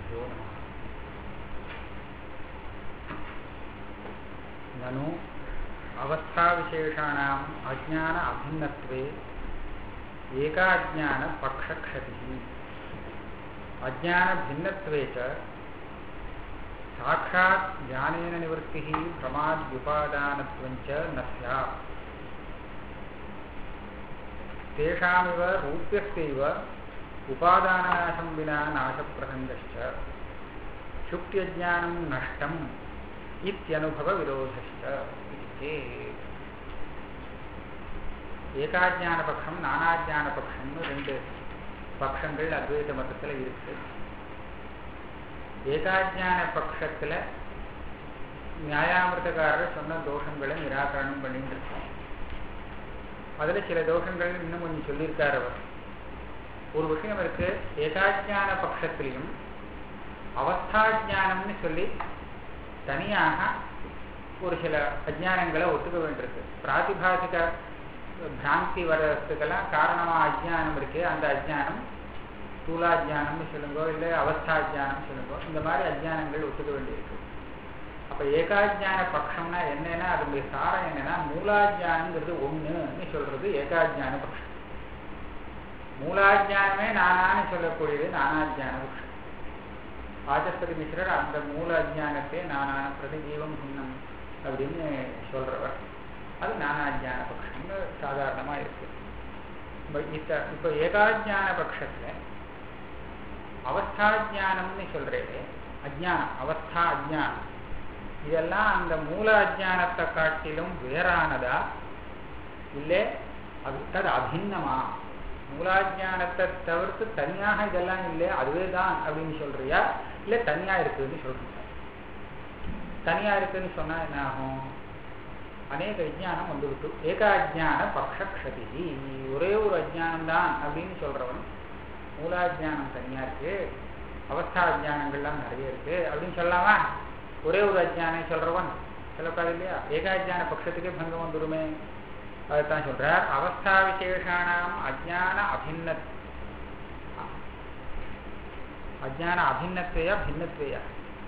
श्रीगुरुभ्यो नमः ननु अवस्थाविशेषाणाम् अज्ञान अभिन्नत्वे एकाज्ञानपक्षक्षतिः अज्ञानभिन्नत्वे च साक्षात् ज्ञानेन निवृत्तिः प्रमाद्युपादानत्वञ्च न स्यात् तेषामिव रूप्यस्यैव उपादाननाशं विना नाशप्रसङ्गश्च शुक्त्यज्ञानं नष्टम् इत्यनुभवविरोधश्च इति चेत् ஏகாஜானபக்ஷம் நானாஜானபக்ஷம்னு ரெண்டு பக்ஷங்கள் அத்வைத மதத்தில் இருக்கு ஏகாஜான பட்சத்தில் நியாயாமிரதக்காரர் சொன்ன தோஷங்களை நிராகரணம் பண்ணிட்டு இருக்கோம் அதில் சில தோஷங்கள் இன்னும் கொஞ்சம் சொல்லியிருக்கார் அவர் ஒரு விஷயம் இருக்கு ஏகாஜான பட்சத்திலையும் அவஸ்தாஜானம்னு சொல்லி தனியாக ஒரு சில அஜானங்களை ஒத்துக்க வேண்டியிருக்கு பிராதிபாசிக பிராந்தி வர்றதுக்கெல்லாம் காரணமாக அஜ்ஞானம் இருக்கு அந்த அஜ்ஞானம் ஸ்தூலாஜானம்னு சொல்லுங்கோ இல்லை அவஸ்தாஜானம் சொல்லுங்கோ இந்த மாதிரி அஜ்ஞானங்கள் ஒத்துக்க வேண்டியிருக்கு அப்போ ஏகாஜான பட்சம்னா என்னன்னா அதனுடைய சாரம் என்னன்னா மூலாஜானங்கிறது ஒன்றுன்னு சொல்றது ஏகாஜான பட்சம் மூலாஜானமே நானான்னு சொல்லக்கூடியது நானாஜான பட்சம் ஆச்சஸ்பதி மிஸ்ரர் அந்த மூல அஜானத்தை நானான பிரதிஜீவம் சின்னம் அப்படின்னு சொல்றவர் அது நானாஜான பட்சம்னு சாதாரணமாக இருக்கு இப்போ இப்போ ஏகாஜான பட்சத்தில் அவஸ்தாஜானம்னு சொல்றேன் அஜானம் அவஸ்தா அஜானம் இதெல்லாம் அந்த மூல அஜானத்தை காட்டிலும் வேறானதா இல்லை அது தது அபின்னமா மூலாஜானத்தை தவிர்த்து தனியாக இதெல்லாம் இல்லை அதுவே தான் அப்படின்னு சொல்றியா இல்லை தனியா இருக்குதுன்னு சொல்றீங்க தனியா இருக்குன்னு சொன்னா என்ன ஆகும் அநேக விஜயானம் வந்துவிட்டு ஏக அஜான பக்ஷக்ஷதி ஒரே ஒரு அஜானம் தான் அப்படின்னு சொல்றவன் மூலாஜானம் தனியா இருக்கு அவஸ்தா அஜானங்கள்லாம் நிறைய இருக்கு அப்படின்னு சொல்லலாமா ஒரே ஒரு அஜானம் சொல்றவன் சொல்லக்கூடாது இல்லையா ஏகாஜான பட்சத்துக்கே பங்கம் வந்துருமே அதுதான் சொல்றார் அவஸ்தா விசேஷானாம் அஜான அபின்ன அஜான அபின்னத்வையா பின்னத்வையா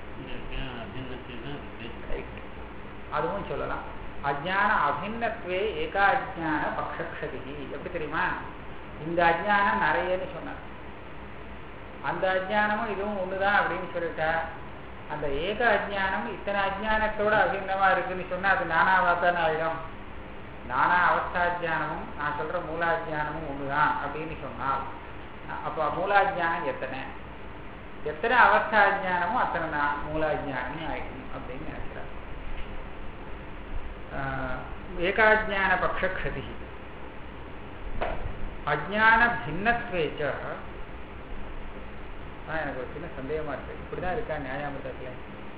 அதுவும் சொல்லலாம் அஜான அபின்னத்வே ஏகாஜான பக்ஷக்ஷதி எப்படி தெரியுமா இந்த அஜானம் நிறையன்னு சொன்னார் அந்த அஜானமும் இதுவும் ஒண்ணுதான் அப்படின்னு சொல்லிட்டா அந்த ஏக அஜானம் இத்தனை அஜானத்தோட அபிநமா இருக்குன்னு சொன்னா அது நானாவா தானே ஆயிடும் நானா அவஸ்தாஜானமும் நான் சொல்ற மூலாஜானமும் ஒண்ணுதான் அப்படின்னு சொன்னால் அப்போ மூலாஜானம் எத்தனை எத்தனை அவஸ்தாஜானமும் அத்தனை நான் மூலாஜானமே ஆயிடும் அப்படின்னு நினைக்கிறார் ஏகாஜான பக்ஷக்ஷதி அஜான பின்னத்வேச்ச எனக்கு ஒரு சின்ன சந்தேகமா இருக்கு இப்படிதான் இருக்கா நியாயாமிரதத்துல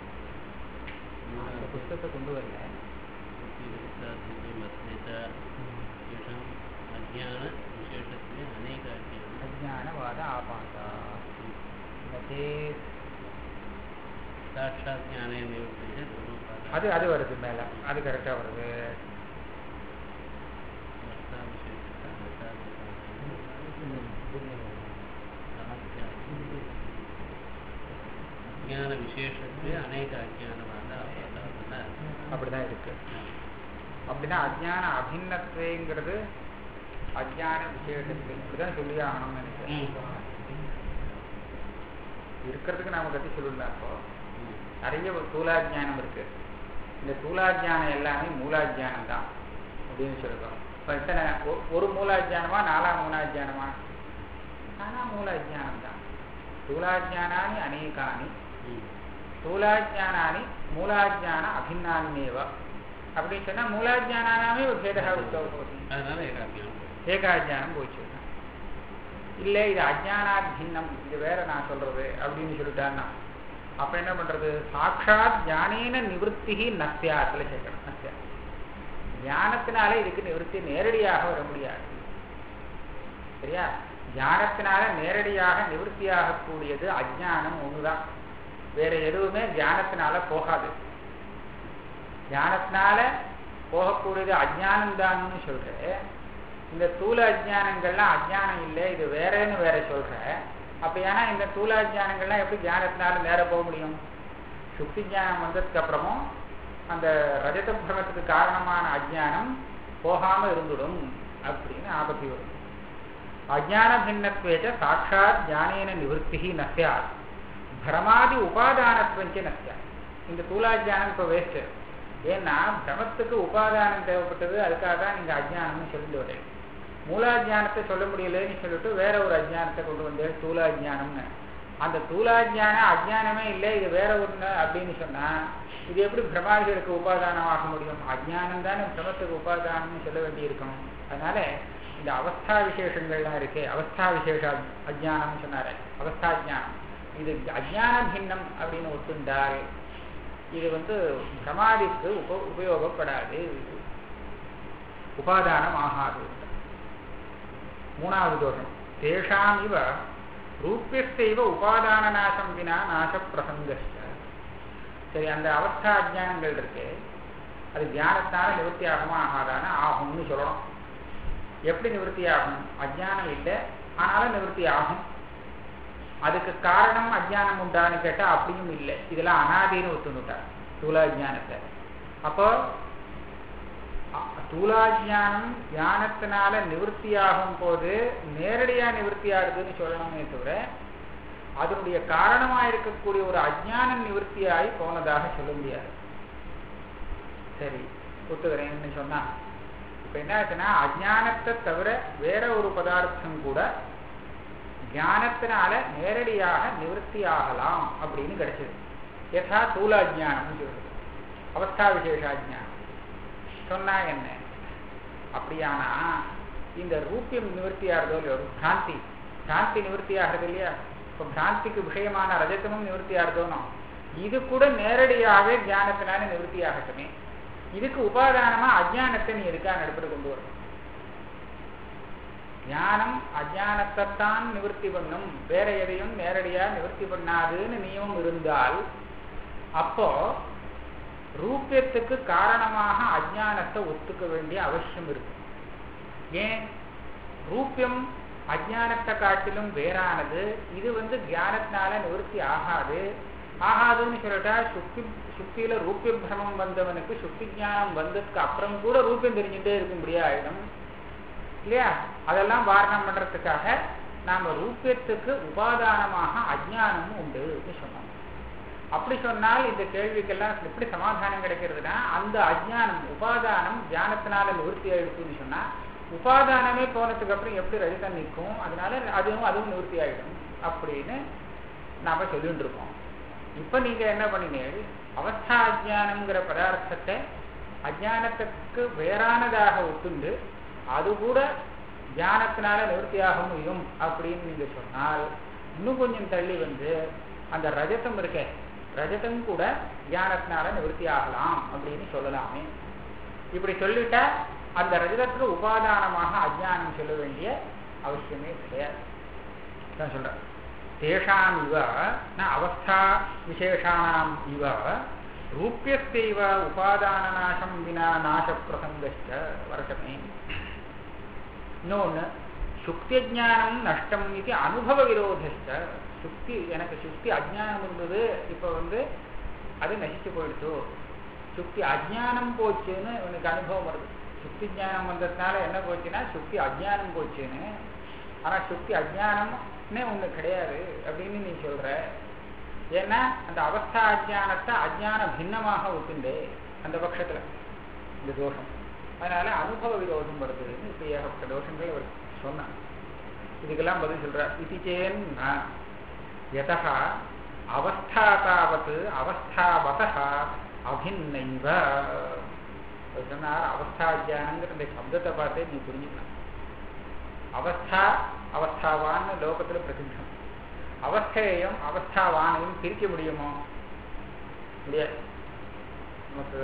அந்த புஸ்தகத்தை கொண்டு வரல அஜானவாத ஆபாசா சாட்சாத் ஞானே அது அது வருது மேல அது கரெக்டா வருது ஞான விசேஷத்துவே அநேக அஜானவாத அப்படிதான் இருக்கு அப்படின்னா அஜான அபிநத்வேங்கிறது அஜான விசேஷத்துக்கு இப்படிதான் சொல்லி ஆகணும்னு நினைக்கிறேன் இருக்கிறதுக்கு நாம கத்தி சொல்லலாம் இப்போ நிறைய தூலாஜானம் இருக்கு இந்த தூலாஜானம் எல்லாமே மூலாஜானம் தான் அப்படின்னு சொல்லுறோம் இப்போ இத்தனை ஒரு மூலாஜானமா நாலாம் மூலாஜானமா நானா மூலாஜானம் தான் தூலாஜானானி அநேகானி ஸ்தூலாஜானானி மூலாஜான அபின்னான்யேவ அப்படின்னு சொன்னா மூலாஜானாமே ஒரு பேதா உத்தவம் அதனால ஏகாஜானம் ஏகாஜானம் போச்சு இல்லை இது அஜானாபின்னம் இது வேற நான் சொல்றது அப்படின்னு சொல்லிட்டான்னா அப்ப என்ன பண்றது சாட்சாத் ஞானேன நிவர்த்தி நஸ்தியாத்துல சேர்க்கணும் நஸ்தியா ஞானத்தினால இதுக்கு நிவர்த்தி நேரடியாக வர முடியாது சரியா ஞானத்தினால நேரடியாக நிவர்த்தியாக கூடியது அஜானம் ஒண்ணுதான் வேற எதுவுமே தியானத்தினால போகாது தியானத்தினால போகக்கூடியது அஜானம் தான்னு சொல்ற இந்த ஸ்தூல அஜானங்கள்லாம் அஜானம் இல்லை இது வேறன்னு வேற சொல்ற அப்படியானா இந்த தூலாஜானங்கள்லாம் எப்படி ஞானத்தினால நேர போக முடியும் சுக்தி ஞானம் வந்ததுக்கு அப்புறமும் அந்த ரஜத பிரமத்துக்கு காரணமான அஜ்ஞானம் போகாம இருந்துடும் அப்படின்னு ஆபத்தி வரும் அஜான பின்னத்வேச்ச சாட்சாத் ஞானேன நிவர்த்தி நசியாத் பிரமாதி உபாதானத்துவஞ்ச நசியாத் இந்த தூலாஜானம் இப்போ வேஸ்ட் ஏன்னா பிரமத்துக்கு உபாதானம் தேவைப்பட்டது அதுக்காக தான் நீங்க அஜ்ஞானம்னு சொல்லிட்டு வரேன் மூலாஜானத்தை சொல்ல முடியலன்னு சொல்லிட்டு வேற ஒரு அஜ்ஞானத்தை கொண்டு வந்தேன் தூலாஜானம்னு அந்த தூலாஜானம் அஜ்ஞானமே இல்லை இது வேற ஒண்ணு அப்படின்னு சொன்னா இது எப்படி பிரமாதிகளுக்கு உபாதானம் ஆக முடியும் அஜ்ஞானம் தானே பிரமத்துக்கு உபாதானம்னு சொல்ல வேண்டியிருக்கும் அதனால இந்த அவஸ்தா விசேஷங்கள்லாம் இருக்கு அவஸ்தா விசேஷ அஜ்ஞானம்னு சொன்னாரு அவஸ்தா ஜானம் இது அஜ்ஞான பின்னம் அப்படின்னு ஒத்துண்டால் இது வந்து பிரமாதிக்கு உப உபயோகப்படாது உபாதானம் ஆகாது மூணாவது தோஷம் தேஷாம் இவ ரூபியஸ்தைவ உபாதான நாசம் வினா நாச பிரசங்கஷ்ட சரி அந்த அவஸ்தா அஜானங்கள் இருக்கு அது தியானத்தால நிவர்த்தி ஆகுமா ஆகாதான ஆகும்னு சொல்லணும் எப்படி நிவர்த்தி ஆகும் அஜானம் இல்லை ஆனாலும் நிவர்த்தி ஆகும் அதுக்கு காரணம் அஜானம் உண்டான்னு கேட்டா அப்படியும் இல்லை இதெல்லாம் அனாதின்னு ஒத்துணுட்டார் தூலாஜானத்தை அப்போ தூலாஜானம் தியானத்தினால நிவர்த்தி ஆகும் போது நேரடியா நிவர்த்தி ஆகுதுன்னு சொல்லணுமே தவிர அதனுடைய காரணமா இருக்கக்கூடிய ஒரு அஜானம் நிவர்த்தியாகி போனதாக சொல்ல முடியாது சரி ஒத்துக்கிறேன்னு சொன்னா இப்ப என்ன ஆச்சுன்னா அஜானத்தை தவிர வேற ஒரு பதார்த்தம் கூட ஞானத்தினால நேரடியாக நிவர்த்தி ஆகலாம் அப்படின்னு கிடைச்சது யதா தூலாஜானம் சொல்றது அவஸ்தா விசேஷாஜானம் சொன்னா என்ன அப்படியானா இந்த ரூபியம் நிவர்த்தி ஆகிறதோ இல்லையோ பிராந்தி பிராந்தி நிவர்த்தி ஆகிறது இல்லையா இப்போ பிராந்திக்கு விஷயமான ரஜத்தமும் நிவர்த்தி ஆகிறதோனோ இது கூட நேரடியாகவே ஞானத்தினால நிவர்த்தி ஆகட்டுமே இதுக்கு உபாதானமா அஜானத்தை நீ இருக்கா நடுப்புற கொண்டு வரணும் ஞானம் அஜானத்தைத்தான் நிவர்த்தி பண்ணும் வேற எதையும் நேரடியா நிவர்த்தி பண்ணாதுன்னு நியமம் இருந்தால் அப்போ ரூபியத்துக்கு காரணமாக அஜானத்தை ஒத்துக்க வேண்டிய அவசியம் இருக்கு ஏன் ரூபியம் அஜானத்தை காட்டிலும் வேறானது இது வந்து தியானத்தினால நிவர்த்தி ஆகாது ஆகாதுன்னு சொல்லிட்டா சுக்தி சுக்தியில ரூபிய பிரமம் வந்தவனுக்கு சுக்தி ஞானம் வந்ததுக்கு அப்புறம் கூட ரூபியம் தெரிஞ்சுட்டே இருக்கும்படியா ஆயிடும் இல்லையா அதெல்லாம் வாரணம் பண்றதுக்காக நாம ரூபியத்துக்கு உபாதானமாக அஜானமும் உண்டுன்னு சொன்னோம் அப்படி சொன்னால் இந்த கேள்விக்கெல்லாம் எப்படி சமாதானம் கிடைக்கிறதுனா அந்த அஜானம் உபாதானம் தியானத்தினால நிவர்த்தி ஆயிடுச்சுன்னு சொன்னா உபாதானமே போனதுக்கு அப்புறம் எப்படி ரஜிதம் நிற்கும் அதனால அதுவும் அதுவும் நிவர்த்தி ஆயிடும் அப்படின்னு நாம சொல்லிட்டு இருக்கோம் இப்ப நீங்க என்ன பண்ணினீங்க அவஸ்தா அஜானம்ங்கிற பதார்த்தத்தை அஜானத்துக்கு வேறானதாக ஒத்துண்டு அது கூட தியானத்தினால நிவர்த்தியாக முடியும் அப்படின்னு நீங்க சொன்னால் இன்னும் கொஞ்சம் தள்ளி வந்து அந்த ரஜதம் இருக்க ரஜதம் கூட தியானத்தினால நிவர்த்தி ஆகலாம் அப்படின்னு சொல்லலாமே இப்படி சொல்லிட்டா அந்த ரஜதத்துக்கு உபாதானமாக அஜானம் சொல்ல வேண்டிய அவசியமே கிடையாது தான் சொல்ற தேஷாம் இவ ந அவஸ்தா விசேஷானாம் இவ ரூபியஸ்தைவ உபாதான நாசம் வினா நாச பிரசங்கச்ச வரட்டமே இன்னொன்று சுக்தி அஜானம் நஷ்டம் இது அனுபவ விரோதச்ச சுக்தி எனக்கு சுக்தி அஜானம் இருந்தது இப்போ வந்து அது நசிச்சு போயிடுச்சு சுக்தி அஜானம் போச்சுன்னு இவனுக்கு அனுபவம் வருது சுக்தி ஜானம் வந்ததுனால என்ன போச்சுன்னா சுக்தி அஜானம் போச்சுன்னு ஆனா சுக்தி அஜானம்னே ஒண்ணு கிடையாது அப்படின்னு நீ சொல்ற ஏன்னா அந்த அவஸ்தா அஜானத்தை அஜான பின்னமாக ஒத்துண்டே அந்த பட்சத்துல இந்த தோஷம் அதனால அனுபவ விரோதம் வருதுன்னு இப்ப ஏகப்பட்ட தோஷங்கள் அவர் சொன்னான் இதுக்கெல்லாம் பதில் சொல்றார் இது சேன் யதா அவஸ்தா தாவத் அவஸ்தாவத அபிநைவ சொன்னார் அவஸ்தாஜானங்கிற இந்த சப்தத்தை பார்த்தே நீ புரிஞ்சுக்கணும் அவஸ்தா அவஸ்தாவான்னு லோகத்துல பிரசித்தம் அவஸ்தையையும் அவஸ்தாவானையும் பிரிக்க முடியுமோ முடியாது நமக்கு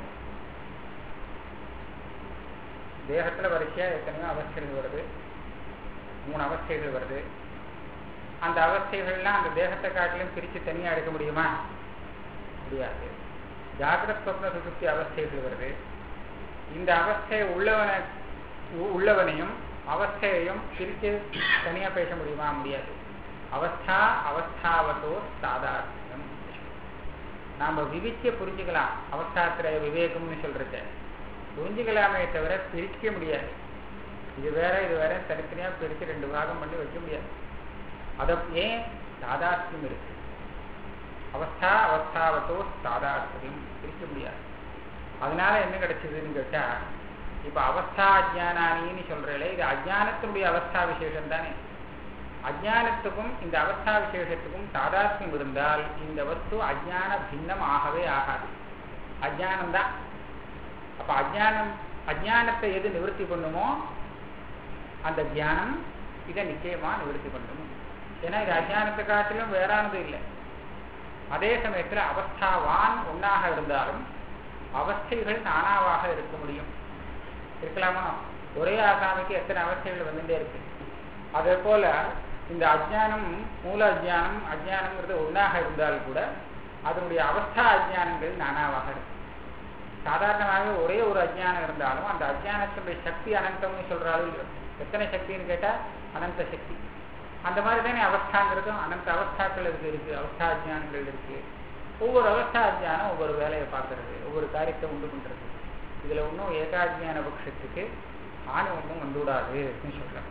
தேகத்துல வரிசையா எத்தனையோ அவஸ்தைகள் வருது மூணு அவஸ்தைகள் வருது அந்த அவஸ்தைகள்லாம் அந்த தேகத்தை காட்டிலும் பிரித்து தனியாக எடுக்க முடியுமா முடியாது ஜாகிரத் சொப்ன சுசுப்தி அவஸ்தைகள் வருது இந்த அவஸ்தையை உள்ளவனை உள்ளவனையும் அவஸ்தையையும் பிரித்து தனியாக பேச முடியுமா முடியாது அவஸ்தா அவஸ்தாவதோ சாதாரணம் நாம விவிச்சு புரிஞ்சுக்கலாம் அவஸ்தாத்திர விவேகம்னு சொல்றத புரிஞ்சுக்கலாமே தவிர பிரிக்க முடியாது இது வேற இது வேற தனித்தனியா பிரித்து ரெண்டு பாகம் பண்ணி வைக்க முடியாது அத ஏன் சாதார்த்தியம் இருக்கு அவஸ்தா அவஸ்தாவத்தோ சாதார்த்தியம் பிரிக்க முடியாது அதனால என்ன கிடைச்சதுன்னு கேட்டா இப்ப அவஸ்தா அஜானானின்னு சொல்றேன் இது அஜானத்தினுடைய அவஸ்தா விசேஷம் தானே அஜானத்துக்கும் இந்த அவஸ்தா விசேஷத்துக்கும் தாதாத்மியம் இருந்தால் இந்த வஸ்து அஜான பின்னம் ஆகவே ஆகாது அஜானம் தான் அப்ப அஜானம் அஜானத்தை எது நிவர்த்தி பண்ணுமோ அந்த தியானம் இதை நிச்சயமா நிவர்த்தி பண்ணும் ஏன்னா இது அஜானத்தை காட்டிலும் வேறானது இல்லை அதே சமயத்துல அவஸ்தாவான் ஒன்னாக இருந்தாலும் அவஸ்தைகள் நானாவாக இருக்க முடியும் இருக்கலாமா ஒரே ஆசாமிக்கு எத்தனை அவஸ்தைகள் வந்துட்டே இருக்கு அதே போல இந்த அஜ்ஞானம் மூல அஜ்ஞானம் அஜ்ஞானம்ங்கிறது ஒன்றாக இருந்தால் கூட அதனுடைய அவஸ்தா அஜ்ஞானங்கள் நானாவாக இருக்கு சாதாரணமாக ஒரே ஒரு அஜ்ஞானம் இருந்தாலும் அந்த அஜ்ஞானத்தினுடைய சக்தி அனந்தம்னு சொல்றாலும் இல்லையோ எத்தனை சக்தின்னு கேட்டா அனந்த சக்தி அந்த மாதிரி தானே அவஸ்தாங்கிறதும் அனந்த அவஸ்தாக்கள் இருக்கு இருக்கு அவஸ்தா அஜ்ஞானங்கள் இருக்கு ஒவ்வொரு அவஸ்தா அஜ்ஞானம் ஒவ்வொரு வேலையை பார்க்கறது ஒவ்வொரு காரியத்தை உண்டு பண்றது இதுல ஒன்றும் ஏகாஜ்ஞான பட்சத்துக்கு ஆணை ஒன்றும் வந்துவிடாதுன்னு சொல்றேன்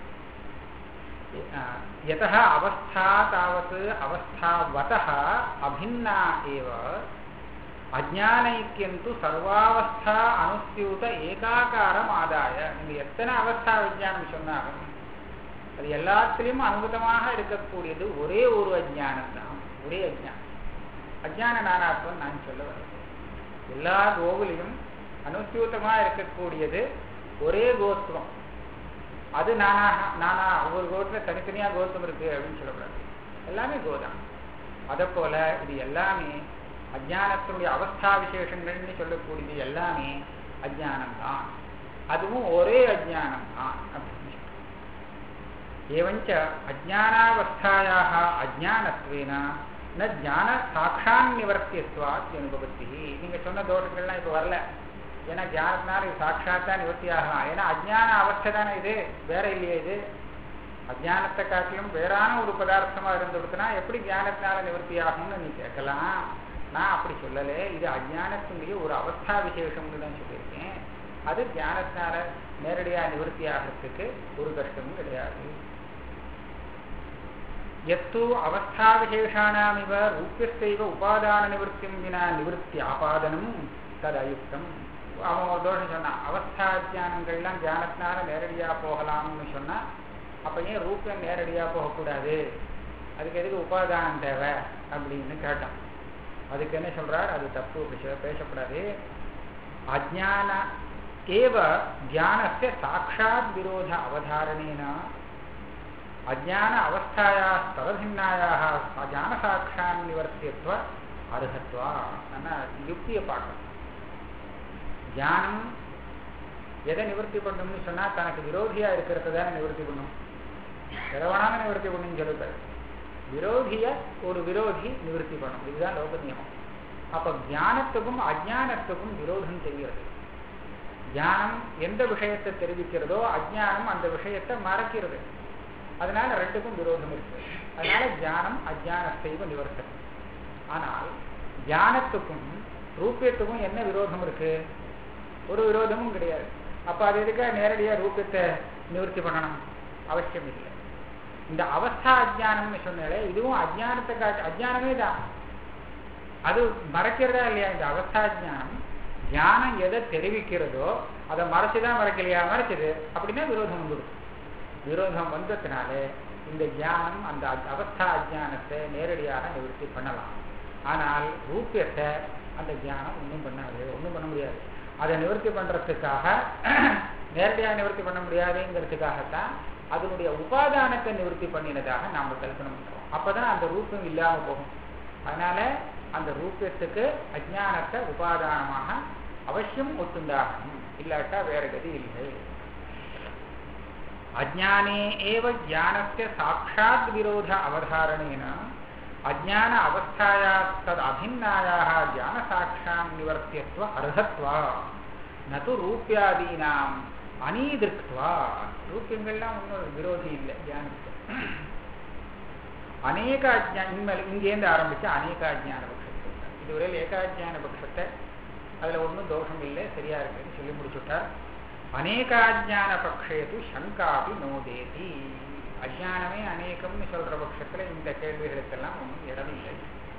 यतः अवस्था तावत् अवस्थावतः अभिन्ना एव அஜானைக்கியம் து சர்வாவஸ்தா அனுசியூத ஏகாகாரம் ஆதாய நீங்க எத்தனை அவஸ்தா விஜயானம் சொன்னாலும் அது எல்லாத்திலையும் அனுகூதமாக இருக்கக்கூடியது ஒரே ஒரு அஜானம் தான் ஒரே அஜானம் அஜான நானாத்வம் நான் சொல்ல வரேன் எல்லா கோவிலையும் அனுசியூத்தமா இருக்கக்கூடியது ஒரே கோத்துவம் அது நானாக நானா ஒவ்வொரு கோத்துல தனித்தனியா கோத்தம் இருக்கு அப்படின்னு சொல்லக்கூடாது எல்லாமே கோதான் அதை போல இது எல்லாமே அஜானத்தினுடைய அவஸ்தா விசேஷங்கள்னு சொல்லக்கூடியது எல்லாமே அஜானம் தான் அதுவும் ஒரே அஜானம் தான் அப்படின்னு ஏவஞ்ச அஜானாவஸ்தாயாக அஜானத்வேன ந ஜான சாட்சான் நிவர்த்தியத்வாத் அனுபவத்தி நீங்க சொன்ன தோஷங்கள்லாம் இப்ப வரல ஏன்னா ஜானத்தினால இது சாட்சாத்தா நிவர்த்தி ஆகலாம் ஏன்னா அஜான அவஸ்தை தானே இது வேற இல்லையே இது அஜானத்தை காட்டிலும் வேறான ஒரு பதார்த்தமா இருந்துடுத்துனா எப்படி ஞானத்தினால நிவர்த்தி ஆகும்னு நீ கேட்கலாம் நான் அப்படி சொல்லலை இது அஜானத்தினுடைய ஒரு அவஸ்தா விசேஷம்னு தான் சொல்லியிருக்கேன் அது தியானத்தினால நேரடியா நிவர்த்தி ஆகிறதுக்கு ஒரு கஷ்டமும் கிடையாது எத்து அவஸ்தா விசேஷானாமிவ ரூபியஸ்தைவ உபாதான நிவர்த்தியும் வினா நிவர்த்தி ஆபாதனம் தது அயுக்தம் அவன் ஒரு தோஷம் சொன்னான் அவஸ்தா தியானங்கள்லாம் தியானத்தினால நேரடியா போகலாம்னு சொன்னா அப்ப ஏன் ரூபியம் நேரடியா போகக்கூடாது அதுக்கு எதுக்கு உபாதானம் தேவை அப்படின்னு கேட்டான் அதுக்கு என்ன சொல்றார் அது தப்பு பேசக்கூடாது அஜான ஏவ தியானஸ்ய சாட்சாத் விரோத அவதாரணேன அஜான அவஸ்தாயா தவபின்னாயாக அஜான சாட்சான் நிவர்த்தியத்துவ அருகத்வா யுக்தியை பார்க்கணும் தியானம் எதை நிவர்த்தி பண்ணணும்னு சொன்னா தனக்கு விரோதியா இருக்கிறத தானே நிவர்த்தி பண்ணும் எதை வேணாலும் நிவர்த்தி பண்ணுன்னு சொல்லுறது விரோதிய ஒரு விரோதி நிவர்த்தி பண்ணும் இதுதான் லோக நியமம் அப்ப ஞானத்துக்கும் அஜானத்துக்கும் விரோதம் தெரிகிறது ஞானம் எந்த விஷயத்தை தெரிவிக்கிறதோ அஜானம் அந்த விஷயத்தை மறைக்கிறது அதனால ரெண்டுக்கும் விரோதம் இருக்கு அதனால ஞானம் அஜானத்தைவ நிவர்த்தம் ஆனால் ஞானத்துக்கும் ரூபியத்துக்கும் என்ன விரோதம் இருக்கு ஒரு விரோதமும் கிடையாது அப்ப அது எதுக்காக நேரடியா ரூபத்தை நிவர்த்தி பண்ணணும் அவசியம் இல்லை இந்த அவஸ்தா அஜானம்னு சொன்னாலே இதுவும் அஜானத்தை காட்டு அஜானமே தான் அது மறைக்கிறதா இல்லையா இந்த அவஸ்தா ஜானம் தியானம் எதை தெரிவிக்கிறதோ அதை மறைச்சுதான் மறைக்கலையா மறைச்சது அப்படின்னா விரோதம் வந்துடும் விரோதம் வந்ததுனால இந்த தியானம் அந்த அவஸ்தா அஜானத்தை நேரடியாக நிவர்த்தி பண்ணலாம் ஆனால் ரூபியத்தை அந்த தியானம் ஒன்றும் பண்ணாது ஒன்றும் பண்ண முடியாது அதை நிவர்த்தி பண்றதுக்காக நேரடியாக நிவர்த்தி பண்ண முடியாதுங்கிறதுக்காகத்தான் அதனுடைய உபாதானத்தை நிவர்த்தி பண்ணினதாக நாம கல்பனை பண்றோம் அப்பதான் அந்த ரூபம் இல்லாம போகும் அதனால அந்த ரூபத்துக்கு அஜானத்தை உபாதானமாக அவசியம் ஒத்துண்டாகணும் இல்லாட்டா வேற கதி இல்லை அஜானே ஏவ ஜானஸ்ய சாட்சாத் விரோத அவதாரணேன அஜான அவஸ்தாயா தது அபின்னாயாக ஜான சாட்சாம் நிவர்த்தியத்துவ அர்ஹத்வா நது ரூபியாதீனாம் அநீதிருக்துவா ரூபியங்கள்லாம் ஒன்றும் விரோதி இல்லை தியானத்துக்கு அநேக அஜ்ஞா இனிமேல் இங்கேருந்து ஆரம்பிச்சு அநேக அஜ்ஞான பட்சத்தை இதுவரையில் ஏகாஜ்ஞான பட்சத்தை அதில் ஒன்றும் தோஷம் இல்லை சரியா இருக்குன்னு சொல்லி முடிச்சுட்டார் அநேகாஜ்ஞான பக்ஷேது சங்காபி நோதேதி அஜ்ஞானமே அநேகம்னு சொல்ற பட்சத்துல இந்த கேள்விகளுக்கெல்லாம் ஒன்றும் இடம் இல்லை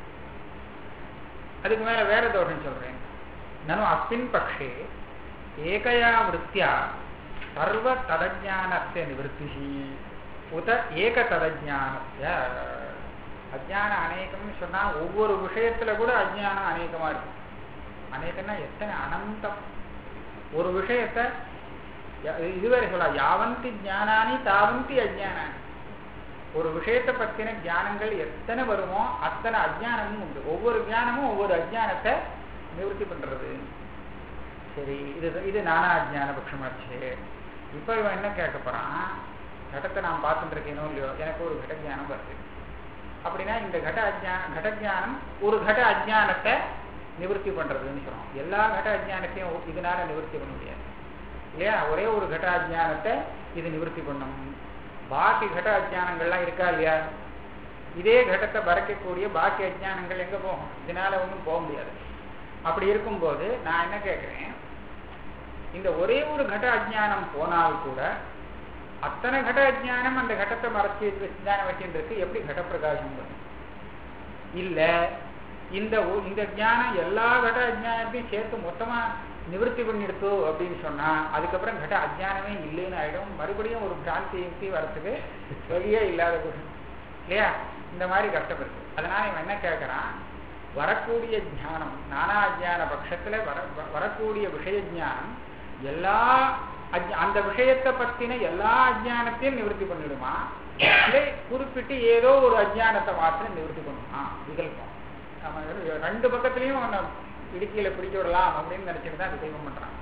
அதுக்கு மேல வேற தோஷம் சொல்றேன் நனு அஸ்மின் பக்ஷே ஏகையா விற்த்தியா சர்வ ததஜானஸ்ய நிவர்த்தி உத ஏக ததஜானஸ்ய அஜ்ஞானம் அநேகம்னு சொன்னா ஒவ்வொரு விஷயத்துல கூட அஜ்ஞானம் அநேகமா இருக்கும் அநேகம்னா எத்தனை அனந்தம் ஒரு விஷயத்தை ய- இதுவரை சொல்ல யாவந்தி ஞானானி தாவந்தி அஜ்ஞானானி ஒரு விஷயத்தை பத்தின ஞானங்கள் எத்தனை வருமோ அத்தனை அஜ்ஞானமும் உண்டு ஒவ்வொரு ஞானமும் ஒவ்வொரு அஜ்ஞானத்தை நிவர்த்தி பண்றது சரி இது இது நானா அஜ்ஞான பட்சமாச்சு இப்போ இவன் என்ன கேட்க போறான் கடத்தை நான் பார்த்துட்டு இருக்கேனோ இல்லையோ எனக்கு ஒரு கட ஞானம் வருது அப்படின்னா இந்த கட அஜ்ஞான கட ஞானம் ஒரு கட அஜ்ஞானத்தை நிவர்த்தி பண்றதுன்னு சொல்றோம் எல்லா கட அஜ்ஞானத்தையும் இதனால நிவர்த்தி பண்ண முடியாது இல்லையா ஒரே ஒரு கட அஜ்ஞானத்தை இது நிவர்த்தி பண்ணும் பாக்கி கட அஜ்ஞானங்கள்லாம் இருக்கா இல்லையா இதே கடத்தை மறைக்கக்கூடிய பாக்கி அஜ்ஞானங்கள் எங்க போகும் இதனால ஒன்றும் போக முடியாது அப்படி இருக்கும்போது நான் என்ன கேட்கிறேன் இந்த ஒரே ஒரு கட அஜ்ஞானம் போனால் கூட அத்தனை கட அஜ்ஞானம் அந்த கடத்தை மறைச்சி ஞானம் வச்சுருக்கு எப்படி கட பிரகாசம் வரும் இல்ல இந்த ஒ- இந்த ஞானம் எல்லா கட அஜ்ஞானத்தையும் சேர்த்து மொத்தமா நிவர்த்தி பண்ணிடுத்து அப்படின்னு சொன்னா அதுக்கப்புறம் கட அஜ்ஞானமே இல்லைன்னு ஆயிடும் மறுபடியும் ஒரு பிராந்தி யுக்தி வரத்துக்கு வழியே இல்லாத போகும் இல்லையா இந்த மாதிரி கஷ்டம் இருக்கு அதனால இவன் என்ன கேட்கறான் வரக்கூடிய ஞானம் நானா அஜ்ஞான பட்சத்துல வர வ- வரக்கூடிய விஷய ஞானம் எல்லா அஜ்- அந்த விஷயத்தை பத்தின எல்லா அஜ்ஞானத்தையும் நிவர்த்தி பண்ணிடுமா இல்லை குறிப்பிட்டு ஏதோ ஒரு அஜ்ஞானத்தை மாத்திரம் நிவர்த்தி பண்ணுமா விகல்பம் நம்ம வந்து ரெண்டு பக்கத்துலயும் அவனை இடுக்கியில பிடிக்க விடலாம் அப்படின்னு நினைச்சிட்டு தான் விதயம் பண்றான்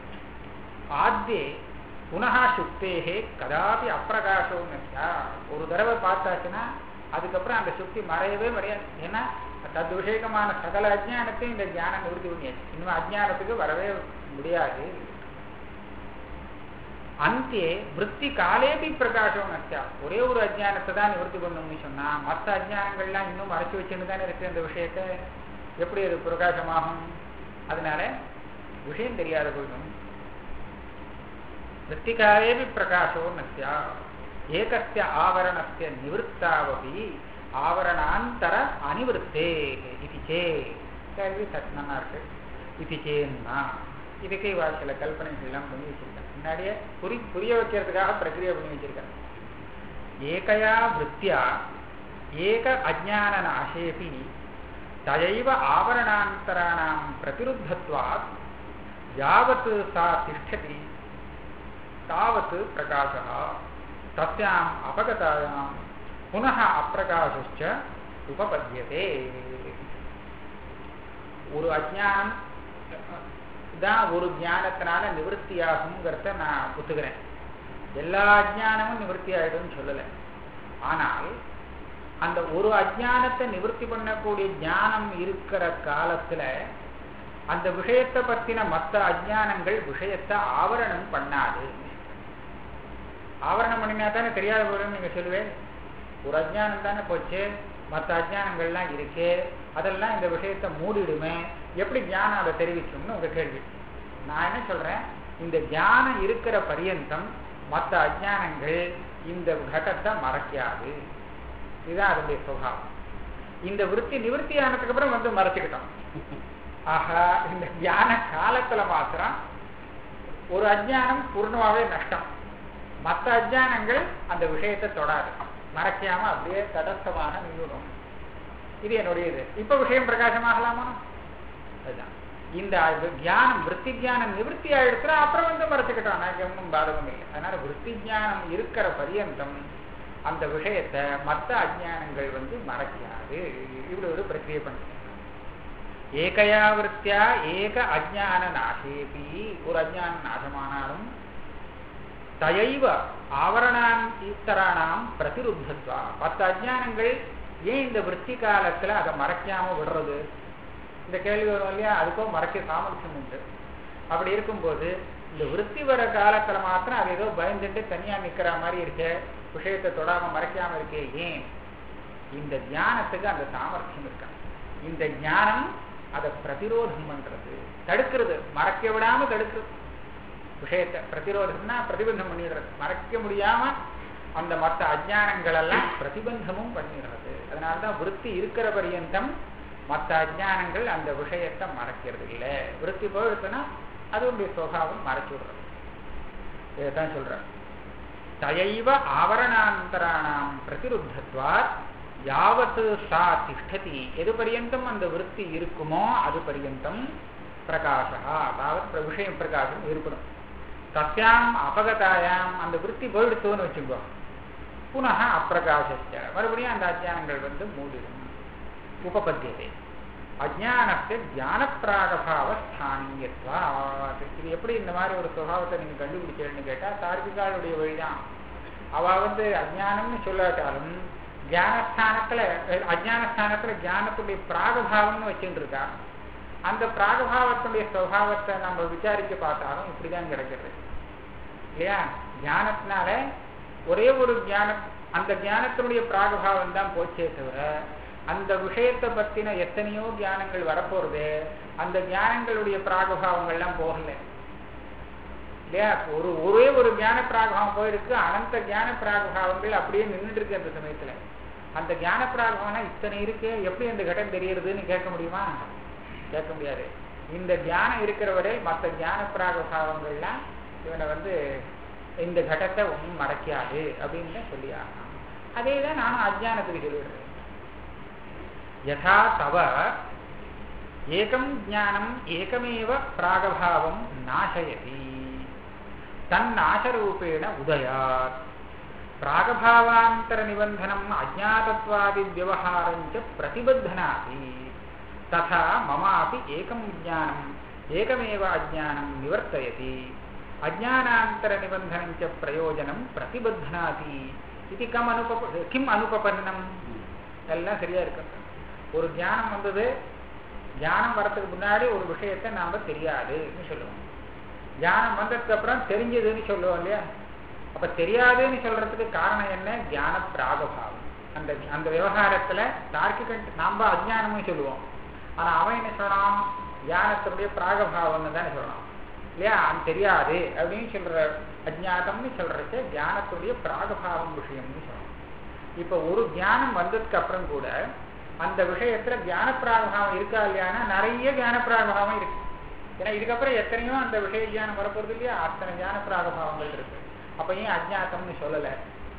ஆத்தியே புனகா சுத்தேகே கதாபி அப்பிரகாசோ நஷ்டா ஒரு தடவை பார்த்தாச்சுன்னா அதுக்கப்புறம் அந்த சுத்தி மறையவே மறையாது ஏன்னா தத் விஷயகமான சகல அஜ்ஞானத்தையும் இந்த ஞானம் நிவர்த்தி பண்ணியாச்சு இன்னும் அஜ்ஞானத்துக்கு வரவே முடியாது அந்தியே விற்பி காலேபி பிரகாசம் நஷ்டா ஒரே ஒரு அஜ்ஞானத்தை தான் நிவர்த்தி பண்ணணும்னு சொன்னா மற்ற அஜ்ஞானங்கள்லாம் இன்னும் மறைச்சு வச்சுன்னு தானே இருக்கு அந்த விஷயத்தை எப்படி அது பிரகாசமாகும் அதனால விஷயம் தெரியாத போயிடும் वृत्तिकालेऽपि प्रकाशो न स्यात् एकस्य आवरणस्य निवृत्तावपि आवरणान्तर अनिवृत्तेः इति चेत् கேள்வி சட்னா இருக்கு இது சேன்னா இதுக்கு இவா சில கல்பனைகள் எல்லாம் பண்ணி வச்சிருக்காங்க முன்னாடியே புரி புரிய வைக்கிறதுக்காக பிரக்கிரியை பண்ணி வச்சிருக்காங்க ஏகையா விற்த்தியா ஏக அஜான நாசேபி தயைவ ஆவரணாந்தராணாம் பிரதிருத்தத்வாத் யாவத் சா திஷ்டதி तावत् प्रकाशः तस्याम् अपगतायां पुनः अप्रकाशश्च उपपद्यते ஒரு அஜ்ஞானம் தான் ஒரு ஞானத்தினால நிவர்த்தியாகுங்கிறத நான் ஒத்துக்கிறேன் எல்லா அஜ்ஞானமும் நிவர்த்தி ஆயிடும்னு சொல்லலை ஆனால் அந்த ஒரு அஜ்ஞானத்தை நிவர்த்தி பண்ணக்கூடிய ஞானம் இருக்கிற காலத்துல அந்த விஷயத்தை பத்தின மற்ற அஜ்ஞானங்கள் விஷயத்தை ஆவரணம் பண்ணாது ஆவரணம் பண்ணினா தானே தெரியாத போதும் நீங்க சொல்லுவேன் ஒரு அஜ்ஞானம் தானே போச்சு மற்ற அஜ்ஞானங்கள்லாம் இருக்கே அதெல்லாம் இந்த விஷயத்தை மூடிடுமே எப்படி ஞானம் அதை தெரிவிக்கும்னு உங்க கேள்வி நான் என்ன சொல்றேன் இந்த ஞானம் இருக்கிற பரியந்தம் மற்ற அஜ்ஞானங்கள் இந்த கடத்தை மறைக்காது இதுதான் அதனுடைய சுபாவம் இந்த விருத்தி நிவர்த்தி ஆனதுக்கு அப்புறம் வந்து மறைச்சுக்கிட்டோம் ஆஹா இந்த ஞான காலத்துல மாத்திரம் ஒரு அஜ்ஞானம் பூர்ணமாவே நஷ்டம் மற்ற அஜ்ஞானங்கள் அந்த விஷயத்தை தொடாது மறைக்காம அப்படியே தடஸ்தமாக நின்றுடும் இது என்னுடைய இது இப்ப விஷயம் பிரகாசமாகலாமா அதுதான் இந்த தியானம் விற்பி தியானம் நிவர்த்தி ஆயிடுச்சுனா அப்புறம் வந்து மறைச்சுக்கிட்டோம் எனக்கு ஒன்றும் பாதகம் இல்லை அதனால விற்பி தியானம் இருக்கிற பரியந்தம் அந்த விஷயத்தை மற்ற அஜ்ஞானங்கள் வந்து மறைக்காது இப்படி ஒரு பிரக்கிரியை பண்ணுறேன் ஏகையா விற்த்தியா ஏக அஜான நாசேபி ஒரு அஜான நாசமானாலும் தயைவ ஆவரணான் ஈத்தரானாம் பிரதிருத்தத்வா பத்து அஜானங்கள் ஏன் இந்த விற்பி காலத்துல அதை மறைக்காம விடுறது இந்த கேள்வி வரும் இல்லையா அதுக்கும் மறைக்க சாமர்த்தியம் உண்டு அப்படி இருக்கும்போது இந்த விற்பி வர காலத்துல மாத்திரம் அது ஏதோ பயந்துட்டு தனியா நிக்கிற மாதிரி இருக்கே விஷயத்தை தொடாம மறைக்காம இருக்கே ஏன் இந்த ஞானத்துக்கு அந்த சாமர்த்தியம் இருக்கா இந்த ஞானம் அதை பிரதிரோதம் பண்றது தடுக்கிறது மறக்க விடாம தடுக்கிறது விஷயத்தை பிரதிரோதம்னா பிரதிபந்தம் பண்ணிடுறது மறைக்க முடியாம அந்த மற்ற அஜானங்கள் எல்லாம் பிரதிபந்தமும் பண்ணிடுறது அதனாலதான் விருத்தி இருக்கிற பரியந்தம் மற்ற அஜானங்கள் அந்த விஷயத்தை மறைக்கிறது இல்லை விருத்தி போயிடுச்சுன்னா அதனுடைய சுவாவம் மறைச்சு விடுறது இதைத்தான் சொல்ற தயைவ ஆவரணாந்தராணாம் பிரதிருத்தத்வாத் யாவத்து சா திஷ்டதி எது பரியந்தம் அந்த விருத்தி இருக்குமோ அது பரியந்தம் பிரகாசா அதாவது விஷயம் பிரகாசம் ஏற்படும் தஸ்யாம் அபகதாயாம் அந்த விருத்தி போயிடுத்தோன்னு வச்சுக்கோ புனக அப்பிரகாசச்ச மறுபடியும் அந்த அஜானங்கள் வந்து மூடிடும் உபபத்தியதே அஜானத்தை ஞானப்பிராகபாவ ஸ்தானியத்வா இது எப்படி இந்த மாதிரி ஒரு சுபாவத்தை நீங்க கண்டுபிடிச்சேன்னு கேட்டா தார்கிகாளுடைய வழிதான் அவ வந்து அஜானம்னு சொல்லாட்டாலும் ஞானஸ்தானத்துல அஜானஸ்தானத்துல ஞானத்துடைய பிராகபாவம்னு வச்சுட்டு இருக்கா அந்த பிராகபாவத்துடைய சுவாவத்தை நம்ம விசாரிக்க பார்த்தாலும் இப்படிதான் கிடைக்கிறது இல்லையா ஞானத்தினால ஒரே ஒரு ஞானம் அந்த ஞானத்தினுடைய பிராகபாவம் தான் போச்சே தவிர அந்த விஷயத்தை பத்தின எத்தனையோ ஞானங்கள் வரப்போறது அந்த ஞானங்களுடைய பிராகபாவங்கள்லாம் போகல இல்லையா ஒரு ஒரே ஒரு ஞான பிராகபாவம் போயிருக்கு அனந்த ஞான பிராகபாவங்கள் அப்படியே நின்றுட்டு இருக்கு அந்த சமயத்துல அந்த ஞான பிராகபாவம்னா இத்தனை இருக்கு எப்படி அந்த கட்டம் தெரியறதுன்னு கேட்க முடியுமா கேட்க முடியாது இந்த தியானம் இருக்கிற வரை மற்ற ஞான பிராகபாவங்கள்லாம் இவனை வந்து இந்த கட்டத்தை ஒன்றும் மறைக்காது அப்படின்னு தான் சொல்லி ஆகணும் அதே தான் நானும் அஜானத்துக்கு சொல்லிடுறேன் யதா தவ ஏகம் ஞானம் ஏகமேவ பிராகபாவம் நாசயதி தன்னாசரூபேண உதயாத் பிராகபாவாந்தர நிபந்தனம் அஜாதத்வாதி விவகாரஞ்ச பிரதிபத்தனாதி ததா மமாபி ஏகம் ஞானம் ஏகமேவ அஜானம் நிவர்த்தயதி அஜானாந்தர நிபந்தனஞ்ச பிரயோஜனம் பிரதிபத்தனாதி இது கம் அனுப கிம் அனுபபன்னம் எல்லாம் சரியா இருக்கு ஒரு ஞானம் வந்தது ஞானம் வரதுக்கு முன்னாடி ஒரு விஷயத்தை நாம தெரியாதுன்னு சொல்லுவோம் ஞானம் வந்ததுக்கு அப்புறம் தெரிஞ்சதுன்னு சொல்லுவோம் இல்லையா அப்ப தெரியாதுன்னு சொல்றதுக்கு காரணம் என்ன ஞான பிராகபாவம் அந்த அந்த விவகாரத்துல தார்க்கிக நாம அஜானம்னு சொல்லுவோம் ஆனா அவன் என்ன சொல்றான் ஞானத்தினுடைய பிராகபாவம்னு தானே சொல்றான் இல்லையா அவன் தெரியாது அப்படின்னு சொல்ற அஜாதம்னு சொல்றச்ச ஞானத்துடைய பிராகபாவம் விஷயம்னு சொல்றான் இப்ப ஒரு ஞானம் வந்ததுக்கு அப்புறம் கூட அந்த விஷயத்துல ஞான பிராகபாவம் இருக்கா இல்லையானா நிறைய ஞான பிராகபாவம் இருக்கு ஏன்னா இதுக்கப்புறம் எத்தனையோ அந்த விஷய ஞானம் வரப்போறது இல்லையா அத்தனை ஞான பிராகபாவங்கள் இருக்கு அப்ப ஏன் அஜாத்தம்னு சொல்லல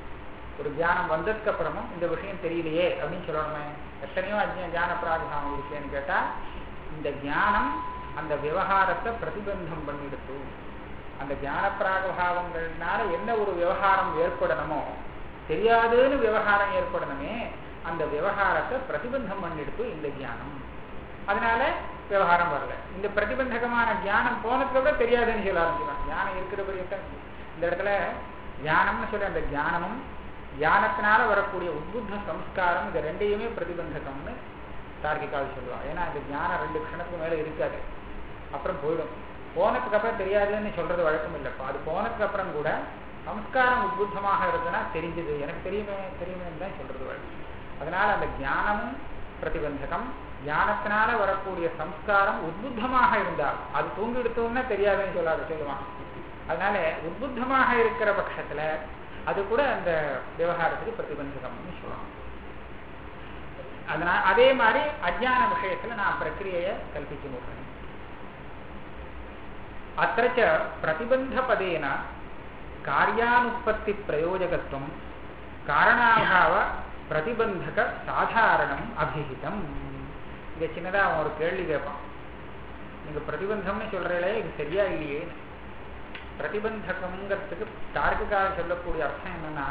ஒரு தியானம் வந்ததுக்கு அப்புறமும் இந்த விஷயம் தெரியலையே அப்படின்னு சொல்லணுமே எத்தனையோ அஜ்ஞ ஞான பிராகபாவம் இருக்குன்னு கேட்டா இந்த ஞானம் அந்த விவகாரத்தை பிரதிபந்தம் பண்ணிடுத்து அந்த ஞான பிராகபாவங்கள்னால என்ன ஒரு விவகாரம் ஏற்படணுமோ தெரியாதுன்னு விவகாரம் ஏற்படணுமே அந்த விவகாரத்தை பிரதிபந்தம் பண்ணிடுத்து இந்த ஞானம் அதனால விவகாரம் வரல இந்த பிரதிபந்தகமான ஞானம் போனதுக்கு கூட தெரியாதுன்னு சொல்ல ஆரம்பிச்சிடும் ஞானம் இருக்கிற பரியத்தான் இந்த இடத்துல ஞானம்னு சொல்லி அந்த ஞானமும் ஞானத்தினால வரக்கூடிய உத்புத்த சம்ஸ்காரம் இந்த ரெண்டையுமே பிரதிபந்தகம்னு தார்கிகாவில் சொல்லுவாங்க ஏன்னா இந்த ஞானம் ரெண்டு க்ஷணத்துக்கு மேல இருக்காது அப்புறம் போயிடும் போனதுக்கு அப்புறம் தெரியாதுன்னு சொல்றது வழக்கம் இல்லைப்பா அது போனதுக்கு அப்புறம் கூட சம்ஸ்காரம் உத்புத்தமாக இருந்ததுன்னா தெரிஞ்சது எனக்கு தெரியுமே தெரியுமேன்னு தான் சொல்றது வழக்கம் அதனால அந்த ஞானமும் பிரதிபந்தகம் ஞானத்தினால வரக்கூடிய சம்ஸ்காரம் உத்புத்தமாக இருந்தால் அது தூங்கிடுத்தோம்னா தெரியாதுன்னு சொல்லாது சொல்லுவான் அதனால உத்புத்தமாக இருக்கிற பட்சத்துல அது கூட அந்த விவகாரத்துக்கு பிரதிபந்தகம்னு சொல்லலாம் அதனால அதே மாதிரி அஜான விஷயத்துல நான் பிரக்கிரியை கல்பிச்சு முடிறேன் அத்த பிரதிபந்தபதேன காரியானுற்பத்தி பிரயோஜகத்துவம் காரணாபாவ பிரதிபந்தக சாதாரணம் அபிஹிதம் இங்க சின்னதா அவன் ஒரு கேள்வி கேட்பான் நீங்க பிரதிபந்தம்னு சொல்றீங்களே இது சரியா இல்லையே பிரதிபந்தகம்ங்கிறதுக்கு தார்க்கிகால சொல்லக்கூடிய அர்த்தம் என்னன்னா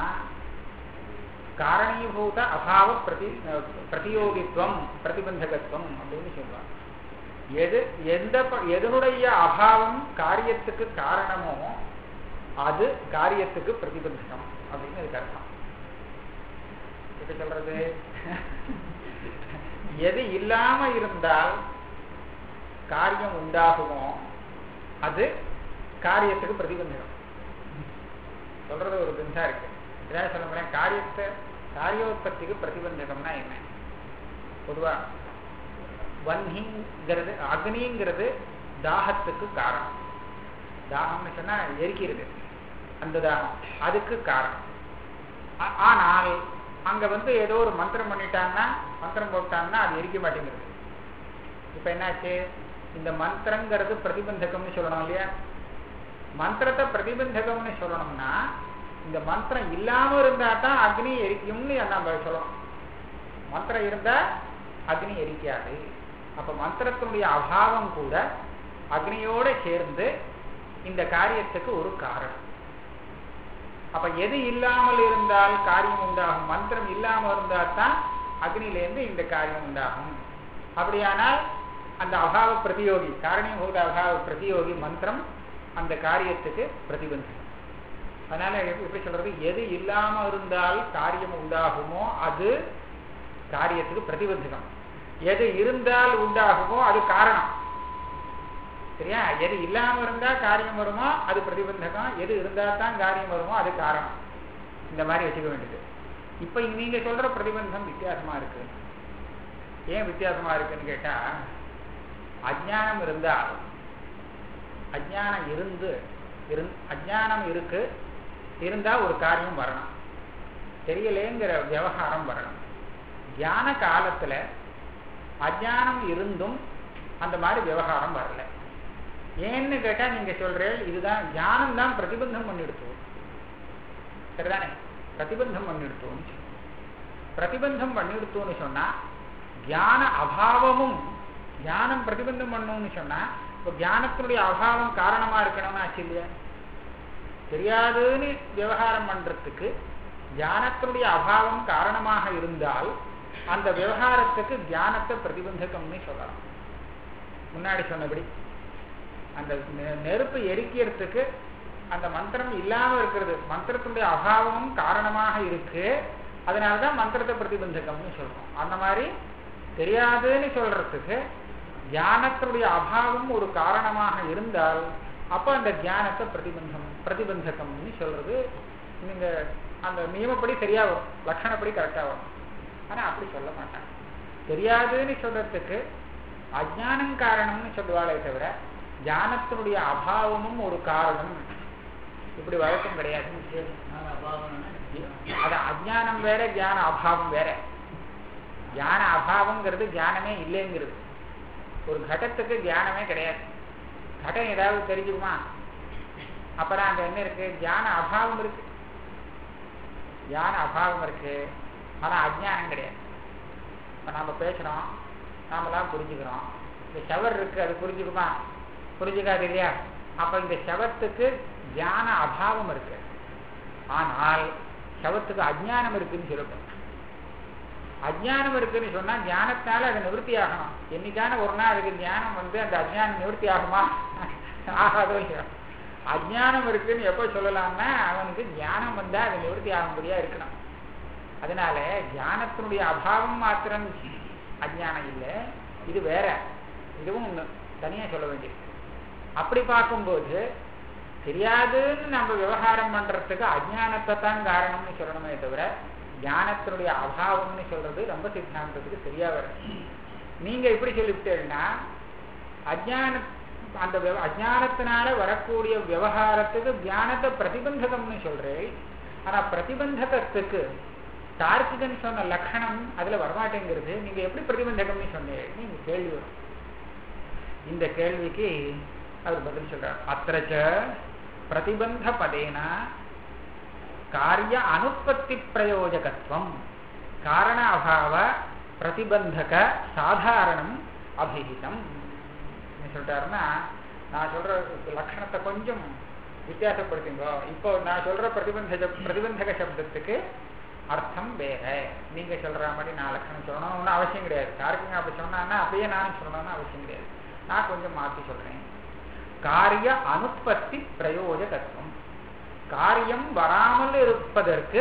காரணீபூத அபாவ பிரதி பிரதியோகித்துவம் பிரதிபந்தகத்துவம் அப்படின்னு சொல்லுவாங்க எது எந்த எதனுடைய அபாவம் காரியத்துக்கு காரணமோ அது காரியத்துக்கு பிரதிபந்தகம் அப்படின்னு இதுக்கு அர்த்தம் எப்படி சொல்றது எது இல்லாம இருந்தால் காரியம் உண்டாகுமோ அது காரியத்துக்கு பிரதிபந்தகம் சொல்றது ஒரு பிந்தா இருக்கு ஏதாவது சொல்ல முடியும் காரியத்தை காரியோற்பத்திக்கு பிரதிபந்தகம்னா என்ன பொதுவா வன்னிங்கிறது அக்னிங்கிறது தாகத்துக்கு காரணம் தாகம்னு சொன்னா எரிக்கிறது அந்த தாகம் அதுக்கு காரணம் ஆ- ஆனால் அங்க வந்து ஏதோ ஒரு மந்திரம் பண்ணிட்டாங்கன்னா மந்திரம் போட்டாங்கன்னா அது எரிக்க மாட்டேங்கிறது இப்ப என்னாச்சு இந்த மந்திரங்கிறது பிரதிபந்தகம்னு சொல்லணும் இல்லையா மந்திரத்தை பிரதிபந்தகம்னு சொல்லணும்னா இந்த மந்திரம் இல்லாம இருந்தா தான் அக்னி எரிக்கும்னு நம்ம சொல்லணும் மந்திரம் இருந்தா அக்னி எரிக்காது அப்ப மந்திரத்தினுடைய அபாவம் கூட அக்னியோட சேர்ந்து இந்த காரியத்துக்கு ஒரு காரணம் அப்ப எது இல்லாமல் இருந்தால் காரியம் உண்டாகும் மந்திரம் இல்லாமல் இருந்தால் தான் அக்னியிலேருந்து இந்த காரியம் உண்டாகும் அப்படியானால் அந்த அபாவ பிரதியோகி காரணீபூத அபாவ பிரதியோகி மந்திரம் அந்த காரியத்துக்கு பிரதிபந்தம் அதனால எப்படி எப்படி சொல்றது எது இல்லாம இருந்தால் காரியம் உண்டாகுமோ அது காரியத்துக்கு பிரதிபந்தகம் எது இருந்தால் உண்டாகுமோ அது காரணம் சரியா எது இல்லாம இருந்தா காரியம் வருமோ அது பிரதிபந்தகம் எது இருந்தா தான் காரியம் வருமோ அது காரணம் இந்த மாதிரி வச்சுக்க வேண்டியது இப்ப நீங்க சொல்ற பிரதிபந்தம் வித்தியாசமா இருக்கு ஏன் வித்தியாசமா இருக்குன்னு கேட்டா அஜ்ஞானம் இருந்தால் அஜ்ஞானம் இருந்து இருந் அஜ்ஞானம் இருக்கு இருந்தா ஒரு காரியம் வரணும் தெரியலேங்கிற விவகாரம் வரணும் தியான காலத்துல அஜ்ஞானம் இருந்தும் அந்த மாதிரி விவகாரம் வரல ஏன்னு கேட்டா நீங்க சொல்றேன் இதுதான் ஞானம் தான் பிரதிபந்தம் பண்ணிடுத்து சரிதானே பிரதிபந்தம் பண்ணிடுத்தோன்னு சொல்லு. பிரதிபந்தம் பண்ணிடுத்தோன்னு சொன்னா ஞான அபாவமும் ஞானம் பிரதிபந்தம் பண்ணணும்னு சொன்னா இப்போ ஞானத்தினுடைய அபாவம் காரணமா இருக்கணும்னு ஆச்சு இல்லையா தெரியாதுன்னு விவகாரம் பண்றதுக்கு ஞானத்தினுடைய அபாவம் காரணமாக இருந்தால் அந்த விவகாரத்துக்கு ஞானத்தை பிரதிபந்தகம்னு சொல்லலாம் முன்னாடி சொன்னபடி அந்த நெ- நெருப்பு எரிக்கிறதுக்கு அந்த மந்திரம் இல்லாம இருக்கிறது மந்திரத்தினுடைய அபாவமும் காரணமாக இருக்கு அதனாலதான் மந்திரத்தை பிரதிபந்தகம்னு சொல்றோம் அந்த மாதிரி தெரியாதுன்னு சொல்றதுக்கு ஞானத்தினுடைய அபாவம் ஒரு காரணமாக இருந்தால் அப்ப அந்த ஞானத்தை பிரதிபந்தம் பிரதிபந்தகம்னு சொல்றது நீங்க அந்த நியமப்படி சரியா வரும் லட்சணப்படி கரெக்டா வரும் ஆனா அப்படி சொல்ல மாட்டாங்க தெரியாதுன்னு சொல்றதுக்கு அஜானம் காரணம்னு சொல்லுவாளே தவிர ஞானத்தினுடைய அபாவமும் ஒரு காரணம் இப்படி வழக்கம் கிடையாது அது அஜானம் வேற ஞான அபாவம் வேற ஞான அபாவங்கிறது ஞானமே இல்லைங்கிறது ஒரு கடத்துக்கு ஞானமே கிடையாது கடம் ஏதாவது தெரிஞ்சுக்குமா அப்புறம் அங்க என்ன இருக்கு ஞான அபாவம் இருக்கு ஞான அபாவம் இருக்கு ஆனா அஜ்ஞானம் கிடையாது இப்ப நாம பேசுறோம் நாமெல்லாம் புரிஞ்சுக்கிறோம் இந்த ஷவர் இருக்கு அது புரிஞ்சுக்குமா புரிஞ்சுக்காது இல்லையா அப்ப இந்த ஷவத்துக்கு ஞான அபாவம் இருக்கு ஆனால் ஷவத்துக்கு அஜ்ஞானம் இருக்குன்னு சொல்லட்டும் அஜ்ஞானம் இருக்குன்னு சொன்னா ஞானத்தால அது நிவர்த்தி ஆகணும் என்னைக்கான ஒரு நாள் அதுக்கு ஞானம் வந்து அந்த அஜ்ஞானம் நிவர்த்தி ஆகுமா ஆகாதோ இல்லையோ அஜ்ஞானம் இருக்குன்னு எப்போ சொல்லலாம்னா அவனுக்கு ஞானம் வந்தா அது நிவர்த்தி ஆகும்படியா இருக்கணும் அதனால ஞானத்தினுடைய அபாவம் மாத்திரம் அஜ்ஞானம் இல்லை இது வேற இதுவும் ஒண்ணு தனியா சொல்ல வேண்டியது அப்படி பார்க்கும்போது தெரியாதுன்னு நம்ம விவகாரம் பண்றதுக்கு அஜ்ஞானத்தை தான் காரணம்னு சொல்லணுமே தவிர ஞானத்தினுடைய அபாவம்னு சொல்றது ரொம்ப சித்தாந்தத்துக்கு சரியா வரும் நீங்க எப்படி சொல்லிவிட்டீங்கன்னா அஜ்ஞான அந்த விவ- அஜ்ஞானத்தினால வரக்கூடிய விவகாரத்துக்கு ஞானத்தை பிரதிபந்தகம்னு சொல்றேன் ஆனா பிரதிபந்தகத்துக்கு தார்க்கிகன் சொன்ன லட்சணம் அதுல வரமாட்டேங்கிறது நீங்க எப்படி பிரதிபந்தகம்னு சொன்னீங்க நீங்க கேள்வி வரும் இந்த கேள்விக்கு அவர் பதில் சொல்றார் அத்திரச்ச பிரதிபந்த பதேன காரிய அனுற்பத்தி பிரயோஜகத்துவம் காரண அபாவ பிரதிபந்தக சாதாரணம் அபிஹிதம் என்ன சொல்றாருன்னா நான் சொல்ற லட்சணத்தை கொஞ்சம் வித்தியாசப்படுத்துங்க இப்போ நான் சொல்ற பிரதிபந்த பிரதிபந்தக சப்தத்துக்கு அர்த்தம் வேற நீங்க சொல்ற மாதிரி நான் லட்சணம் சொல்லணும்னு ஒன்றும் அவசியம் கிடையாது யாருக்குங்க அப்படி சொன்னான்னா அப்படியே நானும் சொல்லணும்னு அவசியம் கிடையாது நான் கொஞ்சம் மாற்றி சொல்றேன் காரிய அனுற்பத்தி பிரயோஜகத்துவம் காரியம் வராமல் இருப்பதற்கு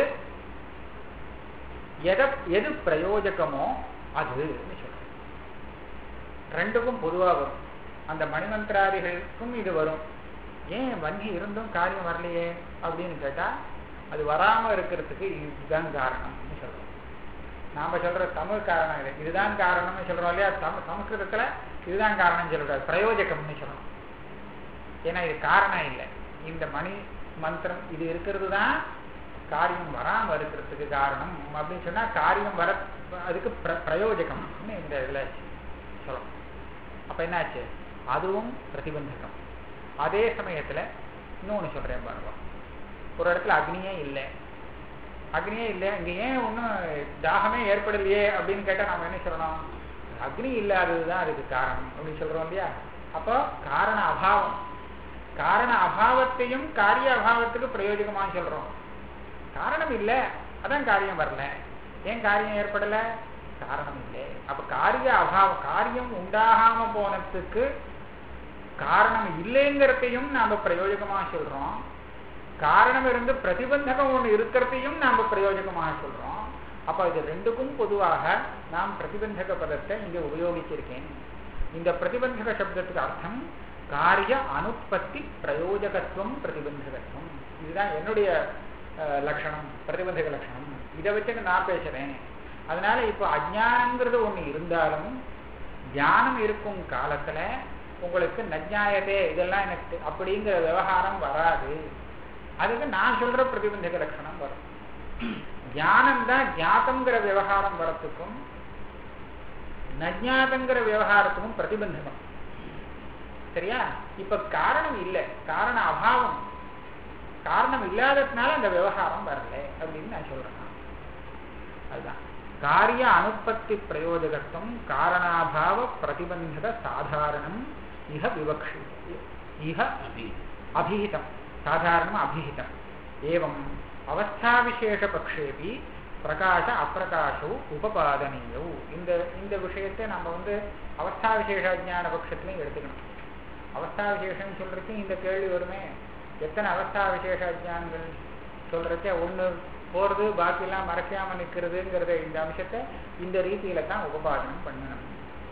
எத எது பிரயோஜகமோ அது சொல்றேன் ரெண்டுக்கும் பொதுவா வரும் அந்த மணிமந்திராதிகளுக்கும் இது வரும் ஏன் வன்னி இருந்தும் காரியம் வரலையே அப்படின்னு கேட்டா அது வராம இருக்கிறதுக்கு இதுதான் காரணம்னு சொல்றோம் நாம சொல்ற தமிழ் காரணம் இல்லை இதுதான் காரணம்னு சொல்றோம் இல்லையா சம சமஸ்கிருதத்துல இதுதான் காரணம் சொல்லக்கூடாது பிரயோஜகம்னு சொல்லணும் ஏன்னா இது காரணம் இல்லை இந்த மணி மந்திரம் இது இருக்கிறது தான் காரியம் வராம இருக்கிறதுக்கு காரணம் அப்படின்னு சொன்னா காரியம் வர அதுக்கு பிர பிரயோஜகம்னு இந்த இதுல சொல்லணும் அப்ப என்னாச்சு அதுவும் பிரதிபந்தகம் அதே சமயத்துல இன்னொன்னு சொல்றேன் பாருங்க ஒரு இடத்துல அக்னியே இல்லை அக்னியே இல்லை இங்க ஏன் ஒன்றும் தாகமே ஏற்படலையே அப்படின்னு கேட்டா நம்ம என்ன சொல்லணும் அக்னி இல்லாததுதான் அதுக்கு காரணம் அப்படின்னு சொல்றோம் இல்லையா அப்போ காரண அபாவம் காரண அபாவத்தையும் காரிய அபாவத்துக்கு பிரயோஜகமா சொல்றோம் காரணம் இல்லை அதான் காரியம் வரல ஏன் காரியம் ஏற்படல காரணம் இல்லை அப்ப காரிய அபாவம் காரியம் உண்டாகாம போனதுக்கு காரணம் இல்லைங்கிறதையும் நாம பிரயோஜகமா சொல்றோம் காரணம் இருந்து பிரதிபந்தகம் ஒண்ணு இருக்கிறதையும் நாம பிரயோஜகமாக சொல்றோம் அப்ப இது ரெண்டுக்கும் பொதுவாக நாம் பிரதிபந்தக பதத்தை இங்க உபயோகிச்சிருக்கேன் இந்த பிரதிபந்தக சப்தத்துக்கு அர்த்தம் காரிய அனுற்பத்தி பிரயோஜகத்துவம் பிரதிபந்தகத்துவம் இதுதான் என்னுடைய லட்சணம் பிரதிபந்தக லட்சணம் இதை வச்சுட்டு நான் பேசுறேன் அதனால இப்போ அஜானங்கிறது ஒண்ணு இருந்தாலும் ஞானம் இருக்கும் காலத்துல உங்களுக்கு நஜாயதே இதெல்லாம் எனக்கு அப்படிங்கிற விவகாரம் வராது அதுக்கு நான் சொல்ற பிரதிபந்தக லட்சணம் வரும் ஞானம் தான் ஜாத்தங்கிற விவகாரம் வரத்துக்கும் நஜாதங்கிற விவகாரத்துக்கும் பிரதிபந்தகம் சரியா இப்ப காரணம் இல்லை காரண அபாவம் காரணம் இல்லாததுனால அந்த விவகாரம் வரல அப்படின்னு நான் சொல்றேன் அதுதான் காரிய அனுப்பத்தி பிரயோஜகத்துவம் காரணாபாவ பிரதிபந்தக சாதாரணம் இஹ விவக்ஷி இஹ அபிஹிதம் சாதாரணம் அபிஹிதம் ஏவம் அவஸ்தாவிசேஷபக்ஷேபி பிரகாச அப்பிரகாஷோ உபபாதனீயோ இந்த இந்த விஷயத்தை நம்ம வந்து அவஸ்தாவிசேஷ அஜான பட்சத்திலையும் எடுத்துக்கணும் அவஸ்தாவிசேஷம் சொல்றதுக்கு இந்த கேள்வி வருமே எத்தனை அவஸ்தாவிசேஷ அஜானங்கள் சொல்றச்ச ஒண்ணு போறது பாக்கியெல்லாம் மறைக்காம நிற்கிறதுங்கிறத இந்த அம்சத்தை இந்த ரீதியில தான் உபபாதனம் பண்ணணும்